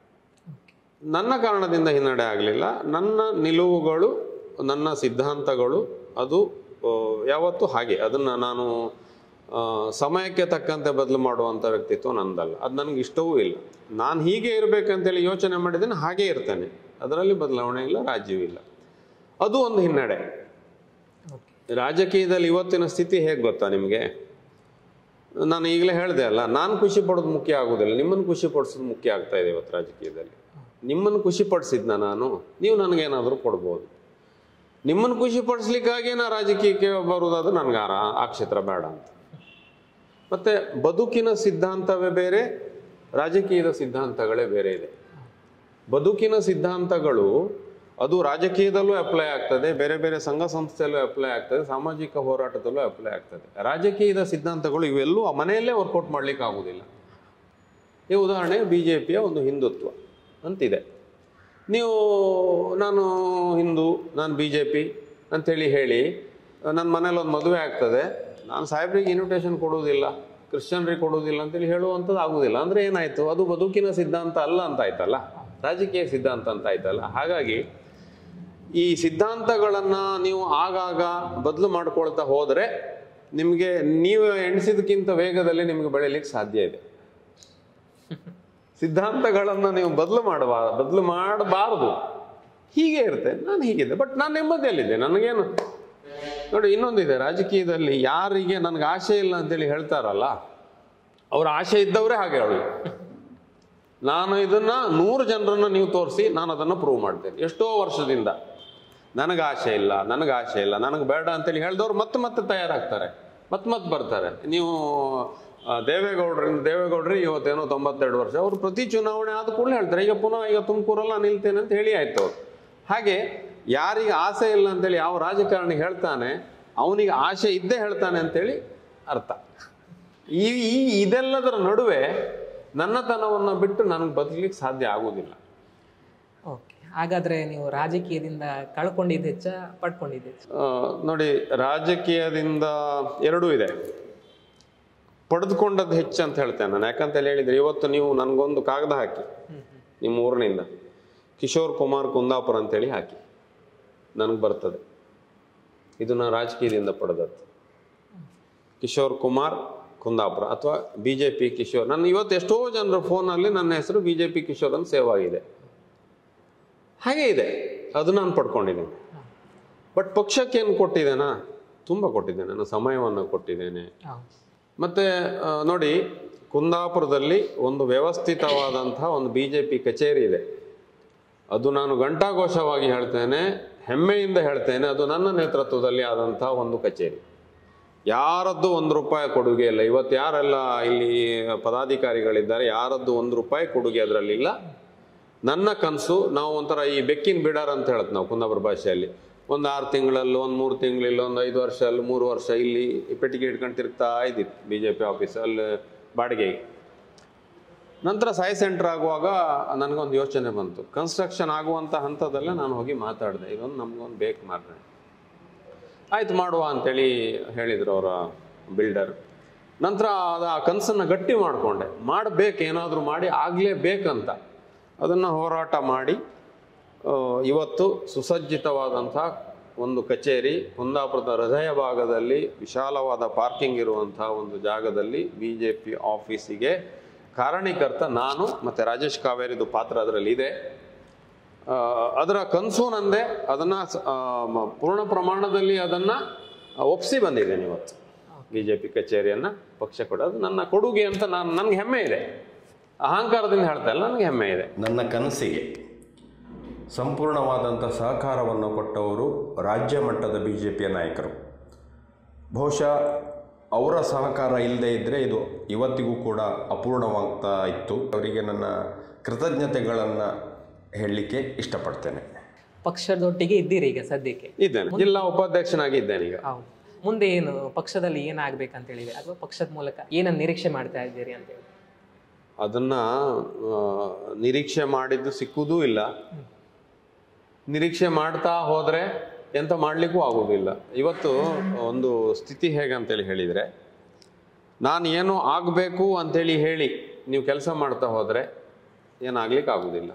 ನನ್ನ ಕಾರಣದಿಂದ ಹಿನ್ನಡೆ ಆಗಲಿಲ್ಲ ನನ್ನ ನಿಲುವುಗಳು ನನ್ನ ಸಿದ್ಧಾಂತಗಳು ಅದು ಆ, ಯಾವತ್ತೂ ಹಾಗೆ ಅದನ್ನು ನಾನು ಆ, ಸಮಯಕ್ಕೆ ತಕ್ಕಂತೆ ಬದಲು ಮಾಡುವಂಥ ವ್ಯಕ್ತಿತ್ವ ನಂದಲ್ಲ ಅದು ನನಗೆ ಇಷ್ಟವೂ ಇಲ್ಲ ನಾನು ಹೀಗೆ ಇರಬೇಕಂತೇಳಿ ಯೋಚನೆ ಮಾಡಿದ್ದೇನೆ ಹಾಗೇ ಇರ್ತೇನೆ ಅದರಲ್ಲಿ ಬದಲಾವಣೆ ಇಲ್ಲ ರಾಜ್ಯವೂ ಇಲ್ಲ ಅದು ಒಂದು ಹಿನ್ನಡೆ ರಾಜಕೀಯದಲ್ಲಿ ಇವತ್ತಿನ ಸ್ಥಿತಿ ಹೇಗೆ ಗೊತ್ತಾ ನಿಮಗೆ ನಾನು ಈಗಲೇ ಹೇಳಿದೆ ಅಲ್ಲ ನಾನು ಖುಷಿ ಪಡೋದು ಮುಖ್ಯ ಆಗೋದಿಲ್ಲ ನಿಮ್ಮನ್ನು ಖುಷಿ ಪಡಿಸೋದು ಮುಖ್ಯ ಆಗ್ತಾ ಇದೆ ಇವತ್ತು ರಾಜಕೀಯದಲ್ಲಿ ನಿಮ್ಮನ್ನು ಖುಷಿ ಪಡಿಸಿದ್ನ ನಾನು ನೀವು ನನಗೇನಾದರೂ ಕೊಡ್ಬೋದು ನಿಮ್ಮನ್ನು ಖುಷಿ ಪಡಿಸ್ಲಿಕ್ಕಾಗಿ ನಾ ರಾಜಕೀಯಕ್ಕೆ ಬರುವುದಾದ್ರೆ ನನಗೆ ಆ ಆ ಕ್ಷೇತ್ರ ಬೇಡ ಅಂತ ಮತ್ತೆ ಬದುಕಿನ ಸಿದ್ಧಾಂತವೇ ಬೇರೆ ರಾಜಕೀಯದ ಸಿದ್ಧಾಂತಗಳೇ ಬೇರೆ ಇದೆ ಬದುಕಿನ ಸಿದ್ಧಾಂತಗಳು ಅದು ರಾಜಕೀಯದಲ್ಲೂ ಅಪ್ಲೈ ಆಗ್ತದೆ ಬೇರೆ ಬೇರೆ ಸಂಘ ಸಂಸ್ಥೆಯಲ್ಲೂ ಅಪ್ಲೈ ಆಗ್ತದೆ ಸಾಮಾಜಿಕ ಹೋರಾಟದಲ್ಲೂ ಅಪ್ಲೈ ಆಗ್ತದೆ ರಾಜಕೀಯದ ಸಿದ್ಧಾಂತಗಳು ಇವೆಲ್ಲೂ ಆ ಮನೆಯಲ್ಲೇ ವರ್ಕೌಟ್ ಮಾಡ್ಲಿಕ್ಕೆ ಆಗುದಿಲ್ಲ ಈ ಉದಾಹರಣೆ ಬಿ ಜೆ ಪಿಯ ಒಂದು ಹಿಂದುತ್ವ ಅಂತಿದೆ ನೀವು ನಾನು ಹಿಂದೂ ನಾನು ಬಿ ಜೆ ಪಿ ಅಂಥೇಳಿ ಹೇಳಿ ನನ್ನ ಮನೇಲಿ ಒಂದು ಮದುವೆ ಆಗ್ತದೆ ನಾನು ಸಾಹೇಬ್ರಿಗೆ ಇನ್ವಿಟೇಷನ್ ಕೊಡುವುದಿಲ್ಲ ಕ್ರಿಶ್ಚಿಯನ್ರಿಗೆ ಕೊಡುವುದಿಲ್ಲ ಅಂತೇಳಿ ಹೇಳುವಂಥದ್ದು ಆಗುದಿಲ್ಲ ಅಂದರೆ ಏನಾಯಿತು ಅದು ಬದುಕಿನ ಸಿದ್ಧಾಂತ ಅಲ್ಲ ಅಂತ ಆಯ್ತಲ್ಲ ರಾಜಕೀಯ ಸಿದ್ಧಾಂತ ಅಂತ ಆಯ್ತಲ್ಲ ಹಾಗಾಗಿ ಈ ಸಿದ್ಧಾಂತಗಳನ್ನು ನೀವು ಆಗಾಗ ಬದಲು ಮಾಡ್ಕೊಳ್ತಾ ಹೋದರೆ ನಿಮಗೆ ನೀವು ಎಣಿಸಿದಕ್ಕಿಂತ ವೇಗದಲ್ಲಿ ನಿಮಗೆ ಬೆಳೀಲಿಕ್ಕೆ ಸಾಧ್ಯ ಇದೆ ಸಿದ್ಧಾಂತಗಳನ್ನು ನೀವು ಬದಲು ಮಾಡಬಾ ಬದಲು ಮಾಡಬಾರದು ಹೀಗೆ ಇರುತ್ತೆ ನಾನು ಹೀಗಿದೆ ಬಟ್ ನಾನು ನೆಮ್ಮದಿಯಲ್ಲಿದ್ದೆ ನನಗೇನು ನೋಡಿ ಇನ್ನೊಂದಿದೆ ರಾಜಕೀಯದಲ್ಲಿ ಯಾರಿಗೆ ನನಗೆ ಆಸೆ ಇಲ್ಲ ಅಂತೇಳಿ ಹೇಳ್ತಾರಲ್ಲ ಅವ್ರ ಆಸೆ ಇದ್ದವರೇ ಹಾಗೆ ಹೇಳೋದು ನಾನು ಇದನ್ನ ನೂರು ಜನರನ್ನ ನೀವು ತೋರಿಸಿ ನಾನು ಅದನ್ನು ಪ್ರೂವ್ ಮಾಡ್ತೇನೆ ಎಷ್ಟೋ ವರ್ಷದಿಂದ ನನಗೆ ಆಸೆ ಇಲ್ಲ ನನಗೆ ಆಸೆ ಇಲ್ಲ ನನಗೆ ಬೇಡ ಅಂತೇಳಿ ಹೇಳಿದವ್ರು ಮತ್ತೆ ಮತ್ತೆ ತಯಾರಾಗ್ತಾರೆ ಮತ್ತೆ ಮತ್ತೆ ಬರ್ತಾರೆ ನೀವು ಆ, ದೇವೇಗೌಡರಿಂದ ದೇವೇಗೌಡ್ರಿ ಇವತ್ತೇನೋ ತೊಂಬತ್ತೆರಡು ವರ್ಷ ಅವರು ಪ್ರತಿ ಚುನಾವಣೆ ಆದ ಕೂಡಲೇ ಹೇಳ್ತಾರೆ ಈಗ ಪುನಃ ಈಗ ತುಮಕೂರಲ್ಲ ನಿಲ್ತೇನೆ ಅಂತ ಹೇಳಿ ಆಯ್ತು ಅವ್ರು ಹಾಗೆ ಯಾರಿಗೆ ಆಸೆ ಇಲ್ಲ ಅಂತೇಳಿ ಯಾವ ರಾಜಕಾರಣಿ ಹೇಳ್ತಾನೆ ಅವನಿಗೆ ಆಸೆ ಇದ್ದೇ ಹೇಳ್ತಾನೆ ಅಂತೇಳಿ ಅರ್ಥ ಈ ಈ ಇದೆಲ್ಲದರ ನಡುವೆ ನನ್ನತನವನ್ನು ಬಿಟ್ಟು ನನಗೆ ಬದುಕಲಿಕ್ಕೆ ಸಾಧ್ಯ ಆಗುವುದಿಲ್ಲ ಓಕೆ ಹಾಗಾದ್ರೆ ನೀವು ರಾಜಕೀಯದಿಂದ ಕಳ್ಕೊಂಡಿದ್ದು ಹೆಚ್ಚ ಪಡ್ಕೊಂಡಿದ್ದು ಹೆಚ್ಚ ಆ, ನೋಡಿ ರಾಜಕೀಯದಿಂದ ಎರಡೂ ಇದೆ ಪಡೆದುಕೊಂಡದ್ದು ಹೆಚ್ಚು ಅಂತ ಹೇಳ್ತೇನೆ ನಾನು ಯಾಕಂತ ಹೇಳಿದ್ರೆ ಇವತ್ತು ನೀವು ನನಗೊಂದು ಕಾಗದ ಹಾಕಿ ನಿಮ್ಮ ಊರಿನಿಂದ ಕಿಶೋರ್ ಕುಮಾರ್ ಕುಂದಾಪುರ ಅಂತೇಳಿ ಹಾಕಿ ನನಗೆ ಬರ್ತದೆ ಇದು ನಾನು ರಾಜಕೀಯದಿಂದ ಪಡೆದದ್ದು ಕಿಶೋರ್ ಕುಮಾರ್ ಕುಂದಾಪುರ ಅಥವಾ ಬಿ ಜೆ ಪಿ ಕಿಶೋರ್ ನನ್ನ ಇವತ್ತು ಎಷ್ಟೋ ಜನರ ಫೋನಲ್ಲಿ ನನ್ನ ಹೆಸರು ಬಿ ಜೆ ಪಿ ಕಿಶೋರ್ ಅಂತ ಸೇವ್ ಆಗಿದೆ ಹಾಗೆ ಇದೆ ಅದು ನಾನು ಪಡ್ಕೊಂಡಿದ್ದೇನೆ ಬಟ್ ಪಕ್ಷಕ್ಕೆ ಏನು ಕೊಟ್ಟಿದ್ದೇನಾ ತುಂಬ ಕೊಟ್ಟಿದ್ದೇನೆ ನಾನು ಸಮಯವನ್ನು ಕೊಟ್ಟಿದ್ದೇನೆ ಮತ್ತೆ ಆ, ನೋಡಿ ಕುಂದಾಪುರದಲ್ಲಿ ಒಂದು ವ್ಯವಸ್ಥಿತವಾದಂತಹ ಒಂದು ಬಿ ಜೆ ಪಿ ಕಚೇರಿ ಇದೆ ಅದು ನಾನು ಘಂಟಾಘೋಷವಾಗಿ ಹೇಳ್ತೇನೆ ಹೆಮ್ಮೆಯಿಂದ ಹೇಳ್ತೇನೆ ಅದು ನನ್ನ ನೇತೃತ್ವದಲ್ಲಿ ಆದಂತಹ ಒಂದು ಕಚೇರಿ ಯಾರದ್ದು ಒಂದು ರೂಪಾಯಿ ಕೊಡುಗೆ ಇಲ್ಲ ಇವತ್ತು ಯಾರೆಲ್ಲ ಇಲ್ಲಿ ಪದಾಧಿಕಾರಿಗಳಿದ್ದಾರೆ ಯಾರದ್ದು ಒಂದು ರೂಪಾಯಿ ಕೊಡುಗೆ ಅದರಲ್ಲಿಲ್ಲ ನನ್ನ ಕನಸು ನಾವು ಒಂಥರ ಈ ಬೆಕ್ಕಿನ ಬಿಡಾರ್ ಅಂತ ಹೇಳುತ್ತೆ ನಾವು ಕುಂದಾಪುರ ಭಾಷೆಯಲ್ಲಿ ಒಂದು ಆರು ತಿಂಗಳಲ್ಲಿ ಒಂದು ಮೂರು ತಿಂಗಳಿಲ್ಲ ಒಂದು ಐದು ವರ್ಷ ಅಲ್ಲಿ ಮೂರು ವರ್ಷ ಇಲ್ಲಿ ಪೆಟ್ಟಿಗೆ ಇಟ್ಕೊಂಡು ತಿರುಗ್ತಾ ಇದ್ದಿತ್ತು ಬಿ ಜೆ ಪಿ ಆಫೀಸ್ ಅಲ್ಲಿ ಬಾಡಿಗೆಗೆ ನಂತರ ಸಾಯಿ ಸೆಂಟರ್ ಆಗುವಾಗ ನನಗೊಂದು ಯೋಚನೆ ಬಂತು ಕನ್ಸ್ಟ್ರಕ್ಷನ್ ಆಗುವಂಥ ಹಂತದಲ್ಲೇ ನಾನು ಹೋಗಿ ಮಾತಾಡಿದೆ ಇದೊಂದು ನಮಗೊಂದು ಬೇಕು ಮಾರ್ರೆ ಆಯ್ತು ಮಾಡುವ ಅಂತೇಳಿ ಹೇಳಿದರು ಅವರ ಬಿಲ್ಡರ್ ನಂತರ ಅದು ಆ ಕನಸನ್ನು ಗಟ್ಟಿ ಮಾಡಿಕೊಂಡೆ ಮಾಡಬೇಕು ಏನಾದರೂ ಮಾಡಿ ಆಗಲೇಬೇಕಂತ ಅದನ್ನು ಹೋರಾಟ ಮಾಡಿ ಆ, ಇವತ್ತು ಸುಸಜ್ಜಿತವಾದಂಥ ಒಂದು ಕಚೇರಿ ಕುಂದಾಪುರದ ಹೃದಯ ಭಾಗದಲ್ಲಿ ವಿಶಾಲವಾದ ಪಾರ್ಕಿಂಗ್ ಇರುವಂತಹ ಒಂದು ಜಾಗದಲ್ಲಿ ಬಿ ಜೆ ಪಿ ಆಫೀಸಿಗೆ ಕಾರಣೀಕರ್ತ ನಾನು ಮತ್ತು ರಾಜೇಶ್ ಕಾವೇರಿದು ಪಾತ್ರ ಅದರಲ್ಲಿ ಇದೆ ಆ, ಅದರ ಕನಸು ನಂದೆ ಅದನ್ನು ಪೂರ್ಣ ಪ್ರಮಾಣದಲ್ಲಿ ಅದನ್ನು ಒಪ್ಪಿಸಿ ಬಂದಿದ್ದೇನೆ ಇವತ್ತು ಬಿ ಜೆ ಪಿ ಕಚೇರಿಯನ್ನು ಪಕ್ಷ ಕೊಡ ಅದು ನನ್ನ ಕೊಡುಗೆ ಅಂತ ನಾನು ನನಗೆ ಹೆಮ್ಮೆ ಇದೆ ಅಹಂಕಾರದಿಂದ ಹೇಳ್ತಾ ಇಲ್ಲ ನನಗೆ ಹೆಮ್ಮೆ ಇದೆ ನನ್ನ ಕನಸಿಗೆ ಸಂಪೂರ್ಣವಾದಂಥ ಸಹಕಾರವನ್ನು ಕೊಟ್ಟವರು ರಾಜ್ಯ ಮಟ್ಟದ ಬಿ ಜೆ ಪಿಯ ನಾಯಕರು ಬಹುಶಃ ಅವರ ಸಹಕಾರ ಇಲ್ಲದೆ ಇದ್ದರೆ ಇದು ಇವತ್ತಿಗೂ ಕೂಡ ಅಪೂರ್ಣವಾಗ್ತಾ ಇತ್ತು ಅವರಿಗೆ ನನ್ನ ಕೃತಜ್ಞತೆಗಳನ್ನು ಹೇಳಲಿಕ್ಕೆ ಇಷ್ಟಪಡ್ತೇನೆ ಪಕ್ಷದೊಟ್ಟಿಗೆ ಇದ್ದೀರಿ ಈಗ ಸದ್ಯಕ್ಕೆ ಇದ್ದೇನೆ ಜಿಲ್ಲಾ ಉಪಾಧ್ಯಕ್ಷನಾಗಿ ಇದ್ದೇನೆ ಈಗ ಹೌದು ಮುಂದೆ ಏನು ಪಕ್ಷದಲ್ಲಿ ಏನಾಗಬೇಕಂತ ಹೇಳಿದೆ ಅಥವಾ ಪಕ್ಷದ ಮೂಲಕ ಏನನ್ನ ನಿರೀಕ್ಷೆ ಮಾಡ್ತಾ ಇದ್ದೀರಿ ಅಂತ ಹೇಳಿ ಅದನ್ನ ಆ, ನಿರೀಕ್ಷೆ ಮಾಡಿದ್ದು ಸಿಕ್ಕುವುದೂ ಇಲ್ಲ ನಿರೀಕ್ಷೆ ಮಾಡ್ತಾ ಹೋದ್ರೆ ಎಂತ ಮಾಡ್ಲಿಕ್ಕೂ ಆಗುವುದಿಲ್ಲ ಇವತ್ತು ಒಂದು ಸ್ಥಿತಿ ಹೇಗಂತೇಳಿ ಹೇಳಿದ್ರೆ ನಾನು ಏನು ಆಗಬೇಕು ಅಂತೇಳಿ ಹೇಳಿ ನೀವು ಕೆಲಸ ಮಾಡ್ತಾ ಹೋದ್ರೆ ಏನಾಗ್ಲಿಕ್ಕೆ ಆಗುದಿಲ್ಲ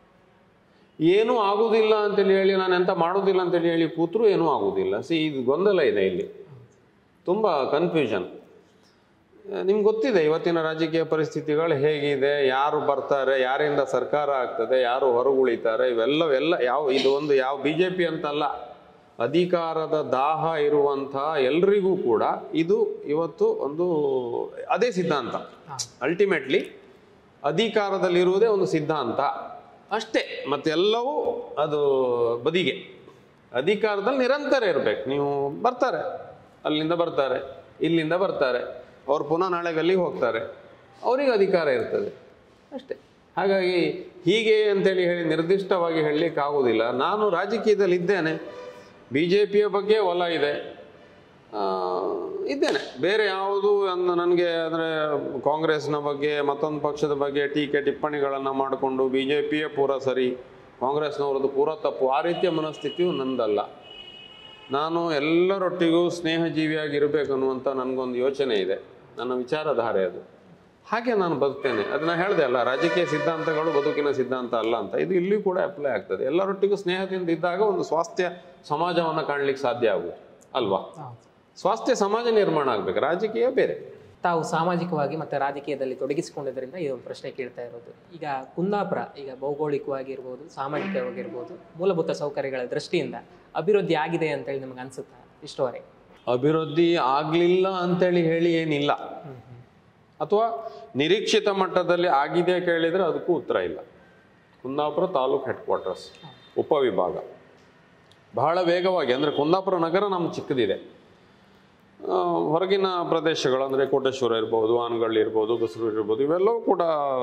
ಏನೂ ಆಗುದಿಲ್ಲ ಅಂತೇಳಿ ಹೇಳಿ ನಾನು ಎಂತ ಮಾಡುವುದಿಲ್ಲ ಅಂತೇಳಿ ಹೇಳಿ ಕೂತ್ರು ಏನೂ ಆಗುದಿಲ್ಲ ಸಿ ಇದು ಗೊಂದಲ ಇದೆ ಇಲ್ಲಿ ತುಂಬ ಕನ್ಫ್ಯೂಷನ್ ನಿಮ್ಗೆ ಗೊತ್ತಿದೆ ಇವತ್ತಿನ ರಾಜಕೀಯ ಪರಿಸ್ಥಿತಿಗಳು ಹೇಗಿದೆ ಯಾರು ಬರ್ತಾರೆ ಯಾರಿಂದ ಸರ್ಕಾರ ಆಗ್ತದೆ ಯಾರು ಹೊರಗುಳಿತಾರೆ ಇವೆಲ್ಲವೆಲ್ಲ ಯಾವ ಇದು ಒಂದು ಯಾವ ಬಿ ಜೆ ಪಿ ಅಂತಲ್ಲ ಅಧಿಕಾರದ ದಾಹ ಇರುವಂಥ ಎಲ್ರಿಗೂ ಕೂಡ ಇದು ಇವತ್ತು ಒಂದು ಅದೇ ಸಿದ್ಧಾಂತ ಅಲ್ಟಿಮೇಟ್ಲಿ ಅಧಿಕಾರದಲ್ಲಿರುವುದೇ ಒಂದು ಸಿದ್ಧಾಂತ ಅಷ್ಟೇ ಮತ್ತೆಲ್ಲವೂ ಅದು ಬದಿಗೆ ಅಧಿಕಾರದಲ್ಲಿ ನಿರಂತರ ಇರಬೇಕು ನೀವು ಬರ್ತಾರೆ ಅಲ್ಲಿಂದ ಬರ್ತಾರೆ ಇಲ್ಲಿಂದ ಬರ್ತಾರೆ ಅವ್ರು ಪುನಃ ನಾಳೆ ಗಲ್ಲಿಗೆ ಹೋಗ್ತಾರೆ ಅವರಿಗೆ ಅಧಿಕಾರ ಇರ್ತದೆ ಅಷ್ಟೇ ಹಾಗಾಗಿ ಹೀಗೆ ಅಂತೇಳಿ ಹೇಳಿ ನಿರ್ದಿಷ್ಟವಾಗಿ ಹೇಳಲಿಕ್ಕೆ ಆಗೋದಿಲ್ಲ ನಾನು ರಾಜಕೀಯದಲ್ಲಿ ಇದ್ದೇನೆ ಬಿ ಜೆ ಪಿಯ ಬಗ್ಗೆ ಒಲ ಇದೆ ಆ, ಇದ್ದೇನೆ ಬೇರೆ ಯಾವುದು ಅಂದ್- ನನಗೆ ಅಂದರೆ ಕಾಂಗ್ರೆಸ್ನ ಬಗ್ಗೆ ಮತ್ತೊಂದು ಪಕ್ಷದ ಬಗ್ಗೆ ಟೀಕೆ ಟಿಪ್ಪಣಿಗಳನ್ನು ಮಾಡಿಕೊಂಡು ಬಿ ಜೆ ಪಿಯೇ ಪೂರ ಸರಿ ಕಾಂಗ್ರೆಸ್ನವ್ರದ್ದು ಪೂರ ತಪ್ಪು ಆ ರೀತಿಯ ಮನಸ್ಥಿತಿಯು ನಂದಲ್ಲ ನಾನು ಎಲ್ಲರೊಟ್ಟಿಗೂ ಸ್ನೇಹಜೀವಿಯಾಗಿರಬೇಕು ಅನ್ನುವಂಥ ನನಗೊಂದು ಯೋಚನೆ ಇದೆ ನನ್ನ ವಿಚಾರಧಾರೆ ಅದು ಹಾಗೆ ನಾನು ಬದುಕ್ತೇನೆ ಅದನ್ನ ಹೇಳಿದೆ ಅಲ್ಲ ರಾಜಕೀಯ ಸಿದ್ಧಾಂತಗಳು ಬದುಕಿನ ಸಿದ್ಧಾಂತ ಅಲ್ಲ ಅಂತ ಇದು ಇಲ್ಲಿಯೂ ಕೂಡ ಅಪ್ಲೈ ಆಗ್ತದೆ ಎಲ್ಲರೊಟ್ಟಿಗೂ ಸ್ನೇಹದಿಂದ ಇದ್ದಾಗ ಒಂದು ಸ್ವಾಸ್ಥ್ಯ ಸಮಾಜವನ್ನು ಕಾಣಲಿಕ್ಕೆ ಸಾಧ್ಯ ಆಗುತ್ತೆ ಅಲ್ವಾ ಸ್ವಾಸ್ಥ್ಯ ಸಮಾಜ ನಿರ್ಮಾಣ ಆಗ್ಬೇಕು ರಾಜಕೀಯ ಬೇರೆ ತಾವು ಸಾಮಾಜಿಕವಾಗಿ ಮತ್ತು ರಾಜಕೀಯದಲ್ಲಿ ತೊಡಗಿಸಿಕೊಂಡಿದ್ದರಿಂದ ಈ ಒಂದು ಪ್ರಶ್ನೆ ಕೇಳ್ತಾ ಇರೋದು ಈಗ ಕುಂದಾಪುರ ಈಗ ಭೌಗೋಳಿಕವಾಗಿರ್ಬೋದು ಸಾಮಾಜಿಕವಾಗಿರ್ಬೋದು ಮೂಲಭೂತ ಸೌಕರ್ಯಗಳ ದೃಷ್ಟಿಯಿಂದ ಅಭಿವೃದ್ಧಿ ಆಗಿದೆ ಅಂತೇಳಿ ನಿಮ್ಗೆ ಅನ್ಸುತ್ತಾ ಇಷ್ಟವರೆಗೆ ಅಭಿವೃದ್ಧಿ ಆಗಲಿಲ್ಲ ಅಂತೇಳಿ ಹೇಳಿ ಏನಿಲ್ಲ ಅಥವಾ ನಿರೀಕ್ಷಿತ ಮಟ್ಟದಲ್ಲಿ ಆಗಿದೆ ಕೇಳಿದರೆ ಅದಕ್ಕೂ ಉತ್ತರ ಇಲ್ಲ ಕುಂದಾಪುರ ತಾಲೂಕು ಹೆಡ್ ಕ್ವಾರ್ಟರ್ಸ್ ಉಪವಿಭಾಗ ಬಹಳ ವೇಗವಾಗಿ ಅಂದರೆ ಕುಂದಾಪುರ ನಗರ ನಮ್ಮ ಚಿಕ್ಕದಿದೆ ಆ, ಹೊರಗಿನ ಪ್ರದೇಶಗಳು ಅಂದರೆ ಕೋಟೇಶ್ವರ ಇರ್ಬೋದು ಆನಗಳ್ಳಿ ಇರ್ಬೋದು ಬಸರೂರು ಇರ್ಬೋದು ಇವೆಲ್ಲವೂ ಕೂಡ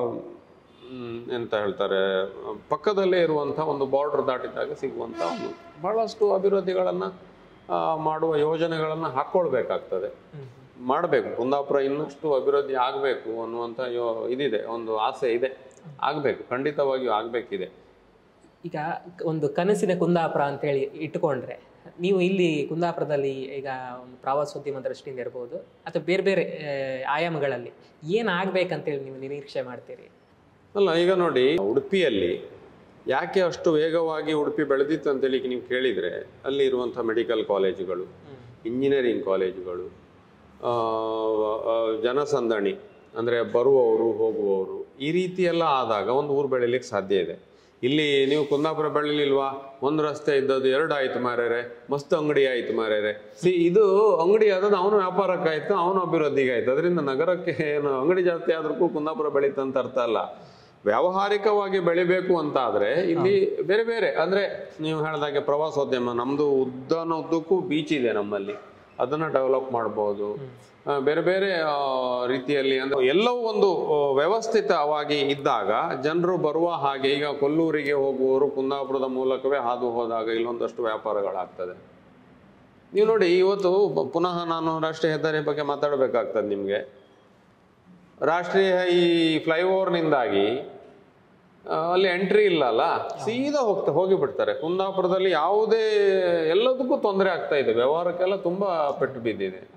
ಮ್, ಎಂತ ಹೇಳ್ತಾರೆ ಪಕ್ಕದಲ್ಲೇ ಇರುವಂಥ ಒಂದು ಬಾರ್ಡರ್ ದಾಟಿದಾಗ ಸಿಗುವಂಥ ಒಂದು ಬಹಳಷ್ಟು ಅಭಿವೃದ್ಧಿಗಳನ್ನು ಮಾಡುವ ಯೋಜನೆಗಳನ್ನು ಹಾಕ್ಕೊಳ್ಬೇಕಾಗ್ತದೆ ಮಾಡಬೇಕು ಕುಂದಾಪುರ ಇನ್ನಷ್ಟು ಅಭಿವೃದ್ಧಿ ಆಗಬೇಕು ಅನ್ನುವಂಥ ಯೋ ಇದಿದೆ ಒಂದು ಆಸೆ ಇದೆ ಆಗಬೇಕು ಖಂಡಿತವಾಗಿಯೂ ಆಗಬೇಕಿದೆ ಈಗ ಒಂದು ಕನಸಿನ ಕುಂದಾಪುರ ಅಂತೇಳಿ ಇಟ್ಟುಕೊಂಡ್ರೆ ನೀವು ಇಲ್ಲಿ ಕುಂದಾಪುರದಲ್ಲಿ ಈಗ ಒಂದು ಪ್ರವಾಸೋದ್ಯಮ ದೃಷ್ಟಿಯಿಂದ ಇರ್ಬೋದು ಅಥವಾ ಬೇರೆ ಬೇರೆ ಆ, ಆಯಾಮಗಳಲ್ಲಿ ಏನಾಗಬೇಕಂತೇಳಿ ನೀವು ನಿರೀಕ್ಷೆ ಮಾಡ್ತೀರಿ ಅಲ್ಲ ಈಗ ನೋಡಿ ಉಡುಪಿಯಲ್ಲಿ ಯಾಕೆ ಅಷ್ಟು ವೇಗವಾಗಿ ಉಡುಪಿ ಬೆಳೆದಿತ್ತು ಅಂತೇಳಿ ನೀವು ಕೇಳಿದರೆ ಅಲ್ಲಿ ಇರುವಂಥ ಮೆಡಿಕಲ್ ಕಾಲೇಜುಗಳು ಇಂಜಿನಿಯರಿಂಗ್ ಕಾಲೇಜುಗಳು ಆ, ಆ, ಜನಸಂದಣಿ ಅಂದರೆ ಬರುವವರು ಹೋಗುವವರು ಈ ರೀತಿ ಎಲ್ಲ ಆದಾಗ ಒಂದು ಊರು ಬೆಳಿಲಿಕ್ಕೆ ಸಾಧ್ಯ ಇದೆ ಇಲ್ಲಿ ನೀವು ಕುಂದಾಪುರ ಬೆಳಿಲಿಲ್ವಾ ಒಂದು ರಸ್ತೆ ಇದ್ದದ್ದು ಎರಡು ಆಯ್ತು ಮಾರ್ಯಾರೆ ಮಸ್ತ್ ಅಂಗಡಿ ಆಯ್ತು ಮಾರ್ಯಾರೆ ಸಿ ಇದು ಅಂಗಡಿ ಆದದ್ದು ಅವನು ವ್ಯಾಪಾರಕ್ಕಾಯ್ತು ಅವನು ಅಭಿವೃದ್ಧಿಗೆ ಆಯ್ತು ಅದರಿಂದ ನಗರಕ್ಕೆ ಏನು ಅಂಗಡಿ ಜಾಸ್ತಿ ಆದ್ರೂ ಕುಂದಾಪುರ ಬೆಳೀತಂತ ಅರ್ಥ ಅಲ್ಲ ವ್ಯಾವಹಾರಿಕವಾಗಿ ಬೆಳಿಬೇಕು ಅಂತ ಆದ್ರೆ ಇಲ್ಲಿ ಬೇರೆ ಬೇರೆ ಅಂದ್ರೆ ನೀವು ಹೇಳ್ದಾಗೆ ಪ್ರವಾಸೋದ್ಯಮ ನಮ್ದು ಉದ್ದನ ಉದ್ದಕ್ಕೂ ಬೀಚ್ ಇದೆ ನಮ್ಮಲ್ಲಿ ಅದನ್ನ ಡೆವಲಪ್ ಮಾಡ್ಬೋದು ಆ, ಬೇರೆ ಬೇರೆ ಆ, ರೀತಿಯಲ್ಲಿ ಅಂದ್ರೆ ಎಲ್ಲವೂ ಒಂದು ಆ, ವ್ಯವಸ್ಥಿತವಾಗಿ ಇದ್ದಾಗ ಜನರು ಬರುವ ಹಾಗೆ ಈಗ ಕೊಲ್ಲೂರಿಗೆ ಹೋಗುವವರು ಕುಂದಾಪುರದ ಮೂಲಕವೇ ಹಾದು ಹೋದಾಗ ಇಲ್ಲೊಂದಷ್ಟು ವ್ಯಾಪಾರಗಳಾಗ್ತದೆ ನೀವು ನೋಡಿ ಇವತ್ತು ಬ- ಪುನಃ ನಾನು ರಾಷ್ಟ್ರೀಯ ಹೆದ್ದಾರಿ ಬಗ್ಗೆ ಮಾತಾಡಬೇಕಾಗ್ತದೆ ನಿಮಗೆ ರಾಷ್ಟ್ರೀಯ ಈ ಫ್ಲೈಓವರ್ನಿಂದಾಗಿ ಆ, ಅಲ್ಲಿ ಎಂಟ್ರಿ ಇಲ್ಲ ಅಲ್ಲ ಸೀದಾ ಹೋಗ್ತಾ ಹೋಗಿ ಬಿಡ್ತಾರೆ ಕುಂದಾಪುರದಲ್ಲಿ ಯಾವುದೇ ಎಲ್ಲದಕ್ಕೂ ತೊಂದರೆ ಆಗ್ತಾ ಇದೆ ವ್ಯವಹಾರಕ್ಕೆಲ್ಲ ತುಂಬಾ ಪೆಟ್ಟು ಬಿದ್ದಿದೆ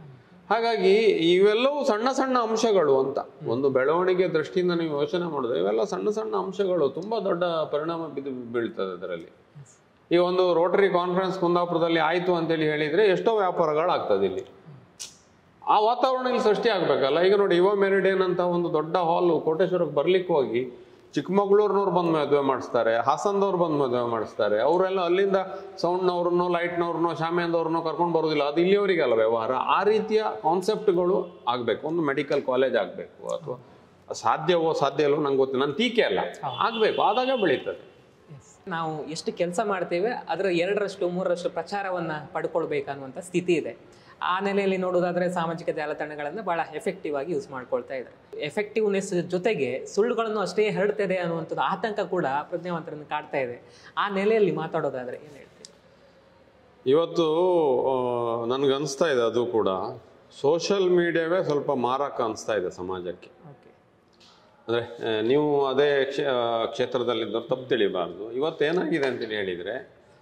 ಹಾಗಾಗಿ ಇವೆಲ್ಲವೂ ಸಣ್ಣ ಸಣ್ಣ ಅಂಶಗಳು ಅಂತ ಒಂದು ಬೆಳವಣಿಗೆ ದೃಷ್ಟಿಯಿಂದ ನೀವು ಯೋಚನೆ ಮಾಡಿದ್ರೆ ಇವೆಲ್ಲ ಸಣ್ಣ ಸಣ್ಣ ಅಂಶಗಳು ತುಂಬಾ ದೊಡ್ಡ ಪರಿಣಾಮ ಬಿದ್ದು ಬೀಳ್ತದೆ ಅದರಲ್ಲಿ ಈ ಒಂದು ರೋಟರಿ ಕಾನ್ಫರೆನ್ಸ್ ಕುಂದಾಪುರದಲ್ಲಿ ಆಯ್ತು ಅಂತೇಳಿ ಹೇಳಿದ್ರೆ ಎಷ್ಟೋ ವ್ಯಾಪಾರಗಳಾಗ್ತದೆ ಇಲ್ಲಿ ಆ ವಾತಾವರಣ ಇಲ್ಲಿ ಸೃಷ್ಟಿ ಆಗ್ಬೇಕಲ್ಲ ಈಗ ನೋಡಿ ಯುವ ಮೆರಿಡಿಯನ್ ಅಂತ ಒಂದು ದೊಡ್ಡ ಹಾಲ್ ಕೋಟೇಶ್ವರಕ್ಕೆ ಬರ್ಲಿಕ್ಕೆ ಹೋಗಿ ಚಿಕ್ಕಮಗಳೂರಿನವ್ರು ಬಂದು ಮದುವೆ ಮಾಡಿಸ್ತಾರೆ ಹಾಸನದವ್ರು ಬಂದು ಮದುವೆ ಮಾಡಿಸ್ತಾರೆ ಅವರೆಲ್ಲ ಅಲ್ಲಿಂದ ಸೌಂಡ್ನವ್ರನ್ನೋ ಲೈಟ್ನವ್ರನ್ನೋ ಶಾಮಿಯಾನದವ್ರನ್ನೋ ಕರ್ಕೊಂಡು ಬರೋದಿಲ್ಲ ಅದು ಇಲ್ಲಿಯವರಿಗಲ್ಲ ವ್ಯವಹಾರ ಆ ರೀತಿಯ ಕಾನ್ಸೆಪ್ಟ್ಗಳು ಆಗಬೇಕು ಒಂದು ಮೆಡಿಕಲ್ ಕಾಲೇಜ್ ಆಗಬೇಕು ಅಥವಾ ಸಾಧ್ಯವೋ ಸಾಧ್ಯ ಇಲ್ಲವೋ ನಂಗೆ ಗೊತ್ತಿಲ್ಲ ನನ್ನ ಟೀಕೆ ಅಲ್ಲ ಆಗಬೇಕು ಆದಾಗ ಬೆಳೀತದೆ ನಾವು ಎಷ್ಟು ಕೆಲಸ ಮಾಡ್ತೇವೆ ಅದರ ಎರಡರಷ್ಟು ಮೂರರಷ್ಟು ಪ್ರಚಾರವನ್ನ ಪಡ್ಕೊಳ್ಬೇಕನ್ನುವಂಥ ಸ್ಥಿತಿ ಇದೆ ಆ ನೆಲೆಯಲ್ಲಿ ನೋಡೋದಾದ್ರೆ ಸಾಮಾಜಿಕ ಜಾಲತಾಣಗಳನ್ನು ಬಹಳ ಎಫೆಕ್ಟಿವ್ ಆಗಿ ಯೂಸ್ ಮಾಡ್ಕೊಳ್ತಾ ಇದ್ದಾರೆ ಎಫೆಕ್ಟಿವ್ನೆಸ್ ಜೊತೆಗೆ ಸುಳ್ಳುಗಳನ್ನು ಅಷ್ಟೇ ಹರಡ್ತಿದೆ ಅನ್ನುವಂಥದ್ದು ಆತಂಕ ಕೂಡ ಪ್ರಜ್ಞಾವಂತರನ್ನು ಕಾಡ್ತಾ ಇದೆ ಆ ನೆಲೆಯಲ್ಲಿ ಮಾತಾಡೋದಾದ್ರೆ ಏನು ಹೇಳ್ತೀರಿ ಇವತ್ತು ನನಗನ್ನಿಸ್ತಾ ಇದೆ ಅದು ಕೂಡ ಸೋಷಿಯಲ್ ಮೀಡಿಯಾವೇ ಸ್ವಲ್ಪ ಮಾರಕ ಅನಿಸ್ತಾ ಇದೆ ಸಮಾಜಕ್ಕೆ ಓಕೆ ಅಂದರೆ ನೀವು ಅದೇ ಕ್ಷೇ ಕ್ಷೇತ್ರದಲ್ಲಿದ್ದವ್ರು ತಪ್ಪು ತಿಳಿಬಾರ್ದು ಇವತ್ತೇನಾಗಿದೆ ಅಂತೇಳಿ ಹೇಳಿದರೆ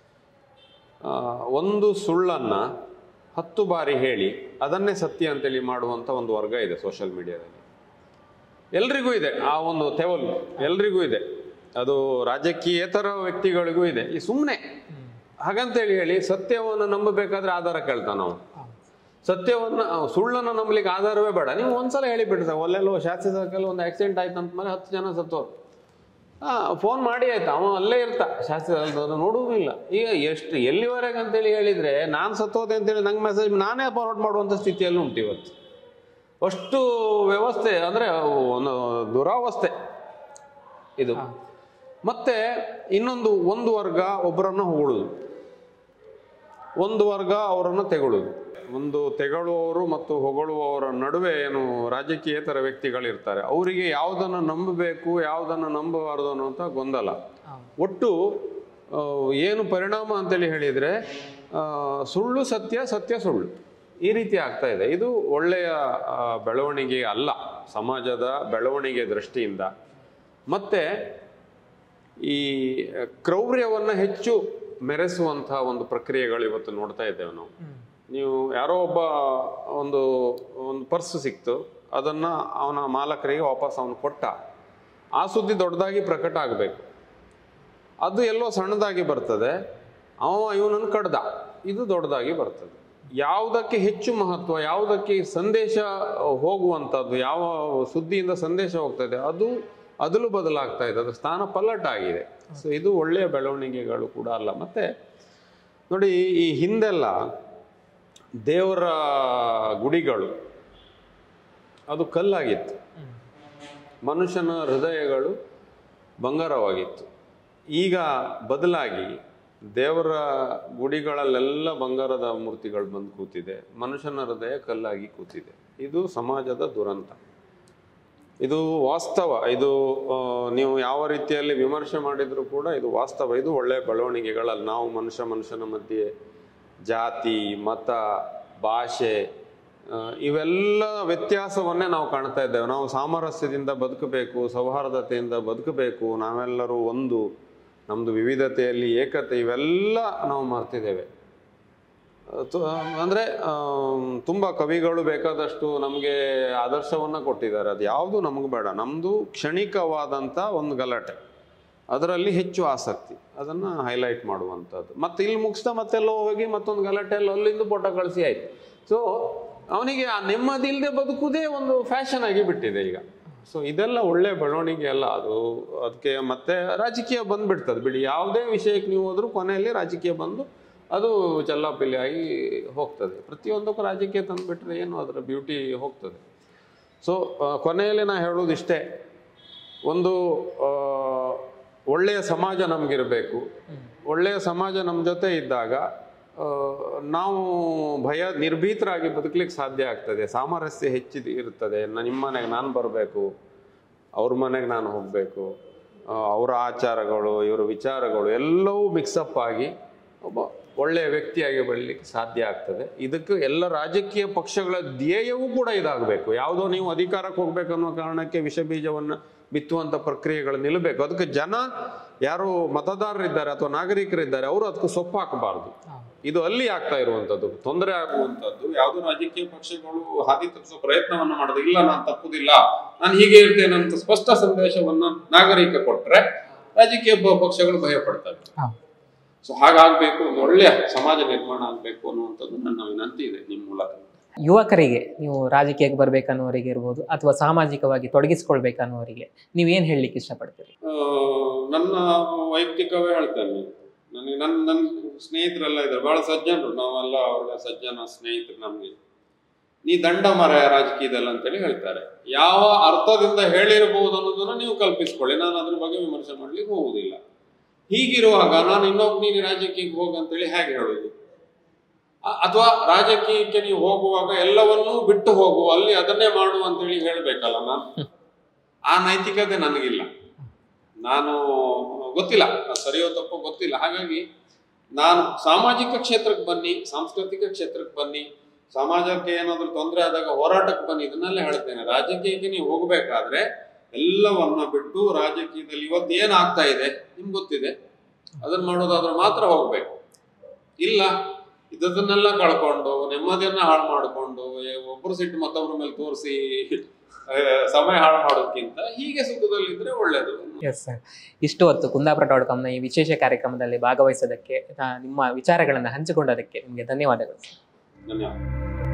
ಒಂದು ಸುಳ್ಳನ್ನು ಹತ್ತು ಬಾರಿ ಹೇಳಿ ಅದನ್ನೇ ಸತ್ಯ ಅಂತೇಳಿ ಮಾಡುವಂಥ ಒಂದು ವರ್ಗ ಇದೆ ಸೋಷಿಯಲ್ ಮೀಡಿಯಾದಲ್ಲಿ ಎಲ್ರಿಗೂ ಇದೆ ಆ ಒಂದು ತೆವಲು ಎಲ್ರಿಗೂ ಇದೆ ಅದು ರಾಜಕೀಯೇತರ ವ್ಯಕ್ತಿಗಳಿಗೂ ಇದೆ ಈ ಸುಮ್ಮನೆ ಹಾಗಂತೇಳಿ ಹೇಳಿ ಸತ್ಯವನ್ನು ನಂಬಬೇಕಾದ್ರೆ ಆಧಾರ ಕೇಳ್ತಾನ ನಾವು ಸತ್ಯವನ್ನ ಆ, ಸುಳ್ಳನ್ನು ನಂಬಲಿಕ್ಕೆ ಆಧಾರವೇ ಬೇಡ ನೀವು ಒಂದ್ಸಲ ಹೇಳಿಬಿಡ್ತಾರೆ ಒಲ್ಲೆಲ್ಲೋ ಶಾಸ್ತ್ರಿ ಸರ್ಕಲ್ ಒಂದು ಆಕ್ಸಿಡೆಂಟ್ ಆಯ್ತು ಅಂತ ಮೇಲೆ ಹತ್ತು ಜನ ಸತ್ತೋರು ಆ ಫೋನ್ ಮಾಡಿ ಆಯ್ತು ಅವ ಅಲ್ಲೇ ಇರ್ತ ಶಾಸ್ತ್ರಿ ಅದು ನೋಡುವುದಿಲ್ಲ ಈಗ ಎಷ್ಟು ಎಲ್ಲಿವರೆಗೆ ಅಂತೇಳಿ ಹೇಳಿದ್ರೆ ನಾನು ಸತ್ತೋದೆ ಅಂತೇಳಿ ನಂಗೆ ಮೆಸೇಜ್ ನಾನೇ ಫಾರ್ವರ್ಡ್ ಮಾಡುವಂಥ ಸ್ಥಿತಿಯಲ್ಲಿ ಉಂಟು ಇವತ್ತು ಅಷ್ಟು ವ್ಯವಸ್ಥೆ ಅಂದ್ರೆ ಒಂದು ದುರಾವಸ್ಥೆ ಇದು ಮತ್ತೆ ಇನ್ನೊಂದು ಒಂದು ವರ್ಗ ಒಬ್ಬರನ್ನ ಹೊಗಳುದು ಒಂದು ವರ್ಗ ಅವರನ್ನು ತೆಗೊಳ್ಳುದು ಒಂದು ತೆಗಳುವವರು ಮತ್ತು ಹೊಗಳುವವರ ನಡುವೆ ಏನು ರಾಜಕೀಯೇತರ ವ್ಯಕ್ತಿಗಳಿರ್ತಾರೆ ಅವರಿಗೆ ಯಾವುದನ್ನು ನಂಬಬೇಕು ಯಾವುದನ್ನು ನಂಬಬಾರದು ಅನ್ನುವಂಥ ಗೊಂದಲ ಒಟ್ಟು ಆ, ಏನು ಪರಿಣಾಮ ಅಂತೇಳಿ ಹೇಳಿದರೆ ಸುಳ್ಳು ಸತ್ಯ ಸತ್ಯ ಸುಳ್ಳು ಈ ರೀತಿ ಆಗ್ತಾ ಇದೆ ಇದು ಒಳ್ಳೆಯ ಆ, ಬೆಳವಣಿಗೆ ಅಲ್ಲ ಸಮಾಜದ ಬೆಳವಣಿಗೆ ದೃಷ್ಟಿಯಿಂದ ಮತ್ತೆ ಈ ಕ್ರೌರ್ಯವನ್ನು ಹೆಚ್ಚು ಮೆರೆಸುವಂತಹ ಒಂದು ಪ್ರಕ್ರಿಯೆಗಳು ಇವತ್ತು ನೋಡ್ತಾ ಇದ್ದೇವೆ ನಾವು ನೀವು ಯಾರೋ ಒಬ್ಬ ಒಂದು ಒಂದು ಪರ್ಸ್ ಸಿಕ್ತು ಅದನ್ನ ಅವನ ಮಾಲಕರಿಗೆ ವಾಪಸ್ ಅವನು ಕೊಟ್ಟ ಆ ಸುದ್ದಿ ದೊಡ್ಡದಾಗಿ ಪ್ರಕಟ ಆಗಬೇಕು ಅದು ಎಲ್ಲೋ ಸಣ್ಣದಾಗಿ ಬರ್ತದೆ ಅವ ಇವನನ್ನು ಕಡ್ದ ಇದು ದೊಡ್ಡದಾಗಿ ಬರ್ತದೆ ಯಾವುದಕ್ಕೆ ಹೆಚ್ಚು ಮಹತ್ವ ಯಾವುದಕ್ಕೆ ಸಂದೇಶ ಹೋಗುವಂಥದ್ದು ಯಾವ ಸುದ್ದಿಯಿಂದ ಸಂದೇಶ ಹೋಗ್ತದೆ ಅದು ಅದಲು ಬದಲಾಗ್ತಾ ಇದೆ ಅದು ಸ್ಥಾನ ಪಲ್ಲಟ್ಟಾಗಿದೆ ಸೊ ಇದು ಒಳ್ಳೆಯ ಬೆಳವಣಿಗೆಗಳು ಕೂಡ ಅಲ್ಲ ಮತ್ತೆ ನೋಡಿ ಈ ಹಿಂದೆಲ್ಲ ದೇವರ ಗುಡಿಗಳು ಅದು ಕಲ್ಲಾಗಿತ್ತು ಮನುಷ್ಯನ ಹೃದಯಗಳು ಬಂಗಾರವಾಗಿತ್ತು ಈಗ ಬದಲಾಗಿ ದೇವರ ಗುಡಿಗಳಲ್ಲೆಲ್ಲ ಬಂಗಾರದ ಮೂರ್ತಿಗಳು ಬಂದು ಕೂತಿದೆ ಮನುಷ್ಯನ ಹೃದಯ ಕಲ್ಲಾಗಿ ಕೂತಿದೆ ಇದು ಸಮಾಜದ ದುರಂತ ಇದು ವಾಸ್ತವ ಇದು ಆ, ನೀವು ಯಾವ ರೀತಿಯಲ್ಲಿ ವಿಮರ್ಶೆ ಮಾಡಿದ್ರು ಕೂಡ ಇದು ವಾಸ್ತವ ಇದು ಒಳ್ಳೆಯ ಬೆಳವಣಿಗೆಗಳಲ್ಲ ನಾವು ಮನುಷ್ಯ ಮನುಷ್ಯನ ಮಧ್ಯೆ ಜಾತಿ ಮತ ಭಾಷೆ ಆ, ಇವೆಲ್ಲ ವ್ಯತ್ಯಾಸವನ್ನೇ ನಾವು ಕಾಣ್ತಾ ಇದ್ದೇವೆ ನಾವು ಸಾಮರಸ್ಯದಿಂದ ಬದುಕಬೇಕು ಸೌಹಾರ್ದತೆಯಿಂದ ಬದುಕಬೇಕು ನಾವೆಲ್ಲರೂ ಒಂದು ನಮ್ಮದು ವಿವಿಧತೆಯಲ್ಲಿ ಏಕತೆ ಇವೆಲ್ಲ ನಾವು ಮರ್ತಿದ್ದೇವೆ ತು- ಅಂದ್ರೆ ಆಮ್, ತುಂಬಾ ಕವಿಗಳು ಬೇಕಾದಷ್ಟು ನಮಗೆ ಆದರ್ಶವನ್ನ ಕೊಟ್ಟಿದ್ದಾರೆ ಅದು ಯಾವುದು ನಮಗೆ ಬೇಡ ನಮ್ದು ಕ್ಷಣಿಕವಾದಂತ ಒಂದು ಗಲಾಟೆ ಅದರಲ್ಲಿ ಹೆಚ್ಚು ಆಸಕ್ತಿ ಅದನ್ನ ಹೈಲೈಟ್ ಮಾಡುವಂಥದ್ದು ಮತ್ತೆ ಇಲ್ಲಿ ಮುಗಿಸ್ತಾ ಮತ್ತೆಲ್ಲೋ ಹೋಗಿ ಮತ್ತೊಂದು ಗಲಾಟೆಯಲ್ಲಿ ಅಲ್ಲಿಂದ ಫೋಟೋ ಕಳಿಸಿ ಆಯ್ತು ಸೊ ಅವನಿಗೆ ಆ ನೆಮ್ಮದಿ ಇಲ್ಲದೆ ಬದುಕುವುದೇ ಒಂದು ಫ್ಯಾಷನ್ ಆಗಿ ಬಿಟ್ಟಿದೆ ಈಗ ಸೊ ಇದೆಲ್ಲ ಒಳ್ಳೆ ಬೆಳವಣಿಗೆ ಅಲ್ಲ ಅದು ಅದಕ್ಕೆ ಮತ್ತೆ ರಾಜಕೀಯ ಬಂದ್ಬಿಡ್ತದೆ ಬಿಡಿ ಯಾವುದೇ ವಿಷಯಕ್ಕೆ ನೀವು ಹೋದ್ರೂ ಕೊನೆಯಲ್ಲಿ ರಾಜಕೀಯ ಬಂದು ಅದು ಚಲ್ಲಾಪಿಲ್ಲಿ ಆಗಿ ಹೋಗ್ತದೆ ಪ್ರತಿಯೊಂದಕ್ಕೂ ರಾಜಕೀಯ ತಂದುಬಿಟ್ರೆ ಏನು ಅದರ ಬ್ಯೂಟಿ ಹೋಗ್ತದೆ ಸೊ ಕೊನೆಯಲ್ಲಿ ನಾ ಹೇಳೋದು ಇಷ್ಟೇ ಒಂದು ಆ, ಒಳ್ಳೆಯ ಸಮಾಜ ನಮಗಿರಬೇಕು ಒಳ್ಳೆಯ ಸಮಾಜ ನಮ್ಮ ಜೊತೆ ಇದ್ದಾಗ ಆ, ನಾವು ಭಯ ನಿರ್ಭೀತರಾಗಿ ಬದುಕಲಿಕ್ಕೆ ಸಾಧ್ಯ ಆಗ್ತದೆ ಸಾಮರಸ್ಯ ಹೆಚ್ಚಿದ ಇರ್ತದೆ ನ- ನಿಮ್ಮ ಮನೆಗೆ ನಾನು ಬರಬೇಕು ಅವ್ರ ಮನೆಗೆ ನಾನು ಹೋಗಬೇಕು ಅವರ ಆಚಾರಗಳು ಇವರ ವಿಚಾರಗಳು ಎಲ್ಲವೂ ಮಿಕ್ಸಪ್ ಆಗಿ ಒಬ್ಬ ಒಳ್ಳೆಯ ವ್ಯಕ್ತಿಯಾಗಿ ಬೆಳಲಿಕ್ಕೆ ಸಾಧ್ಯ ಆಗ್ತದೆ ಇದಕ್ಕೆ ಎಲ್ಲ ರಾಜಕೀಯ ಪಕ್ಷಗಳ ಧ್ಯೇಯವೂ ಕೂಡ ಇದಾಗಬೇಕು ಯಾವುದೋ ನೀವು ಅಧಿಕಾರಕ್ಕೆ ಹೋಗ್ಬೇಕು ಅನ್ನೋ ಕಾರಣಕ್ಕೆ ವಿಷ ಬೀಜವನ್ನು ಬಿತ್ತುವಂಥ ಪ್ರಕ್ರಿಯೆಗಳು ನಿಲ್ಲಬೇಕು ಅದಕ್ಕೆ ಜನ ಯಾರು ಮತದಾರರಿದ್ದಾರೆ ಅಥವಾ ನಾಗರಿಕರಿದ್ದಾರೆ ಅವರು ಅದಕ್ಕೆ ಸೊಪ್ಪು ಹಾಕಬಾರ್ದು ಇದು ಅಲ್ಲಿ ಆಗ್ತಾ ಇರುವಂತದ್ದು ತೊಂದರೆ ಆಗುವಂತದ್ದು ಯಾವುದೋ ರಾಜಕೀಯ ಪಕ್ಷಗಳು ಹಾದಿ ತಪ್ಪಿಸೋ ಪ್ರಯತ್ನವನ್ನ ಮಾಡೋದು ಇಲ್ಲ ನಾನು ತಪ್ಪುದಿಲ್ಲ ನಾನು ಹೀಗೆ ಇರ್ತೇನೆ ಅಂತ ಸ್ಪಷ್ಟ ಸಂದೇಶವನ್ನ ನಾಗರಿಕ ಕೊಟ್ರೆ ರಾಜಕೀಯ ಪ- ಪಕ್ಷಗಳು ಭಯ ಪಡ್ತವೆ ಹಾ. ಸೊ ಹಾಗಾಗ್ಬೇಕು ಒಂದು ಒಳ್ಳೆಯ ಸಮಾಜ ನಿರ್ಮಾಣ ಆಗ್ಬೇಕು ಅನ್ನುವಂಥದ್ದು ನನ್ನ ವಿನಂತಿ ಇದೆ ನಿಮ್ಮ ಮೂಲಕ ಯುವಕರಿಗೆ ನೀವು ರಾಜಕೀಯಕ್ಕೆ ಬರ್ಬೇಕನ್ನೋರಿಗೆ ಇರ್ಬೋದು ಅಥವಾ ಸಾಮಾಜಿಕವಾಗಿ ತೊಡಗಿಸ್ಕೊಳ್ಬೇಕನ್ನೋರಿಗೆ ನೀವೇನು ಹೇಳಲಿಕ್ಕೆ ಇಷ್ಟಪಡ್ತೀರಿ ಆ, ನನ್ನ ವೈಯಕ್ತಿಕವೇ ಹೇಳ್ತೇನೆ ನನಗೆ ನನ್ನ ನನ್ನ ಸ್ನೇಹಿತರೆಲ್ಲ ಇದ್ದಾರೆ ಬಹಳ ಸಜ್ಜನರು ನಾವೆಲ್ಲ ಒಳ್ಳೆ ಸಜ್ಜನ ಸ್ನೇಹಿತರು ನಮಗೆ ನೀ ದಂಡ ಮರ ರಾಜಕೀಯದಲ್ಲಿ ಅಂತೇಳಿ ಹೇಳ್ತಾರೆ ಯಾವ ಅರ್ಥದಿಂದ ಹೇಳಿರಬಹುದು ಅನ್ನೋದನ್ನ ನೀವು ಕಲ್ಪಿಸ್ಕೊಳ್ಳಿ ನಾನು ಅದ್ರ ಬಗ್ಗೆ ವಿಮರ್ಶೆ ಮಾಡ್ಲಿಕ್ಕೆ ಹೋಗುದಿಲ್ಲ ಹೀಗಿರುವಾಗ ನಾನು ಇನ್ನೊಬ್ಬ ನೀನು ರಾಜಕೀಯಕ್ಕೆ ಹೋಗು ಅಂತೇಳಿ ಹೇಗೆ ಹೇಳೋದು ಅ- ಅಥವಾ ರಾಜಕೀಯಕ್ಕೆ ನೀವು ಹೋಗುವಾಗ ಎಲ್ಲವನ್ನೂ ಬಿಟ್ಟು ಹೋಗು ಅಲ್ಲಿ ಅದನ್ನೇ ಮಾಡು ಅಂತೇಳಿ ಹೇಳ್ಬೇಕಲ್ಲ ನಾನು ಆ ನೈತಿಕತೆ ನನಗಿಲ್ಲ ನಾನು ಗೊತ್ತಿಲ್ಲ ಅದು ಸರಿಯೋ ತಪ್ಪೋ ಗೊತ್ತಿಲ್ಲ ಹಾಗಾಗಿ ನಾನು ಸಾಮಾಜಿಕ ಕ್ಷೇತ್ರಕ್ಕೆ ಬನ್ನಿ ಸಾಂಸ್ಕೃತಿಕ ಕ್ಷೇತ್ರಕ್ಕೆ ಬನ್ನಿ ಸಮಾಜಕ್ಕೆ ಏನಾದರೂ ತೊಂದರೆ ಆದಾಗ ಹೋರಾಟಕ್ಕೆ ಬನ್ನಿ ಇದನ್ನೆಲ್ಲ ಹೇಳ್ತೇನೆ ರಾಜಕೀಯಕ್ಕೆ ನೀವು ಹೋಗಬೇಕಾದ್ರೆ ಎಲ್ಲವನ್ನ ಬಿಟ್ಟು ರಾಜಕೀಯದಲ್ಲಿ ಇವತ್ತು ಏನಾಗ್ತಾ ಇದೆ ನಿಮ್ಗೆ ಗೊತ್ತಿದೆ ಅದನ್ನ ಮಾಡೋದಾದ್ರೆ ಮಾತ್ರ ಹೋಗ್ಬೇಕು ಇಲ್ಲ ಇದನ್ನೆಲ್ಲ ಕಳ್ಕೊಂಡು ನೆಮ್ಮದಿಯನ್ನ ಹಾಳು ಮಾಡಿಕೊಂಡು ಒಬ್ಬರು ಸಿಟ್ಟು ಮತ್ತೊಬ್ಬರ ಮೇಲೆ ತೋರಿಸಿ ಸಮಯ ಹಾಳು ಮಾಡೋದಕ್ಕಿಂತ ಹೀಗೆ ಸುಖದಲ್ಲಿದ್ರೆ ಒಳ್ಳೇದು ಎಸ್ ಸರ್ ಇಷ್ಟು ಹೊತ್ತು ಕುಂದಾಪುರ ಡಾಟ್ ಕಾಮ್ನ ಈ ವಿಶೇಷ ಕಾರ್ಯಕ್ರಮದಲ್ಲಿ ಭಾಗವಹಿಸೋದಕ್ಕೆ ಆ, ನಿಮ್ಮ ವಿಚಾರಗಳನ್ನು ಹಂಚಿಕೊಂಡದಕ್ಕೆ ನಿಮಗೆ ಧನ್ಯವಾದಗಳು ಧನ್ಯವಾದ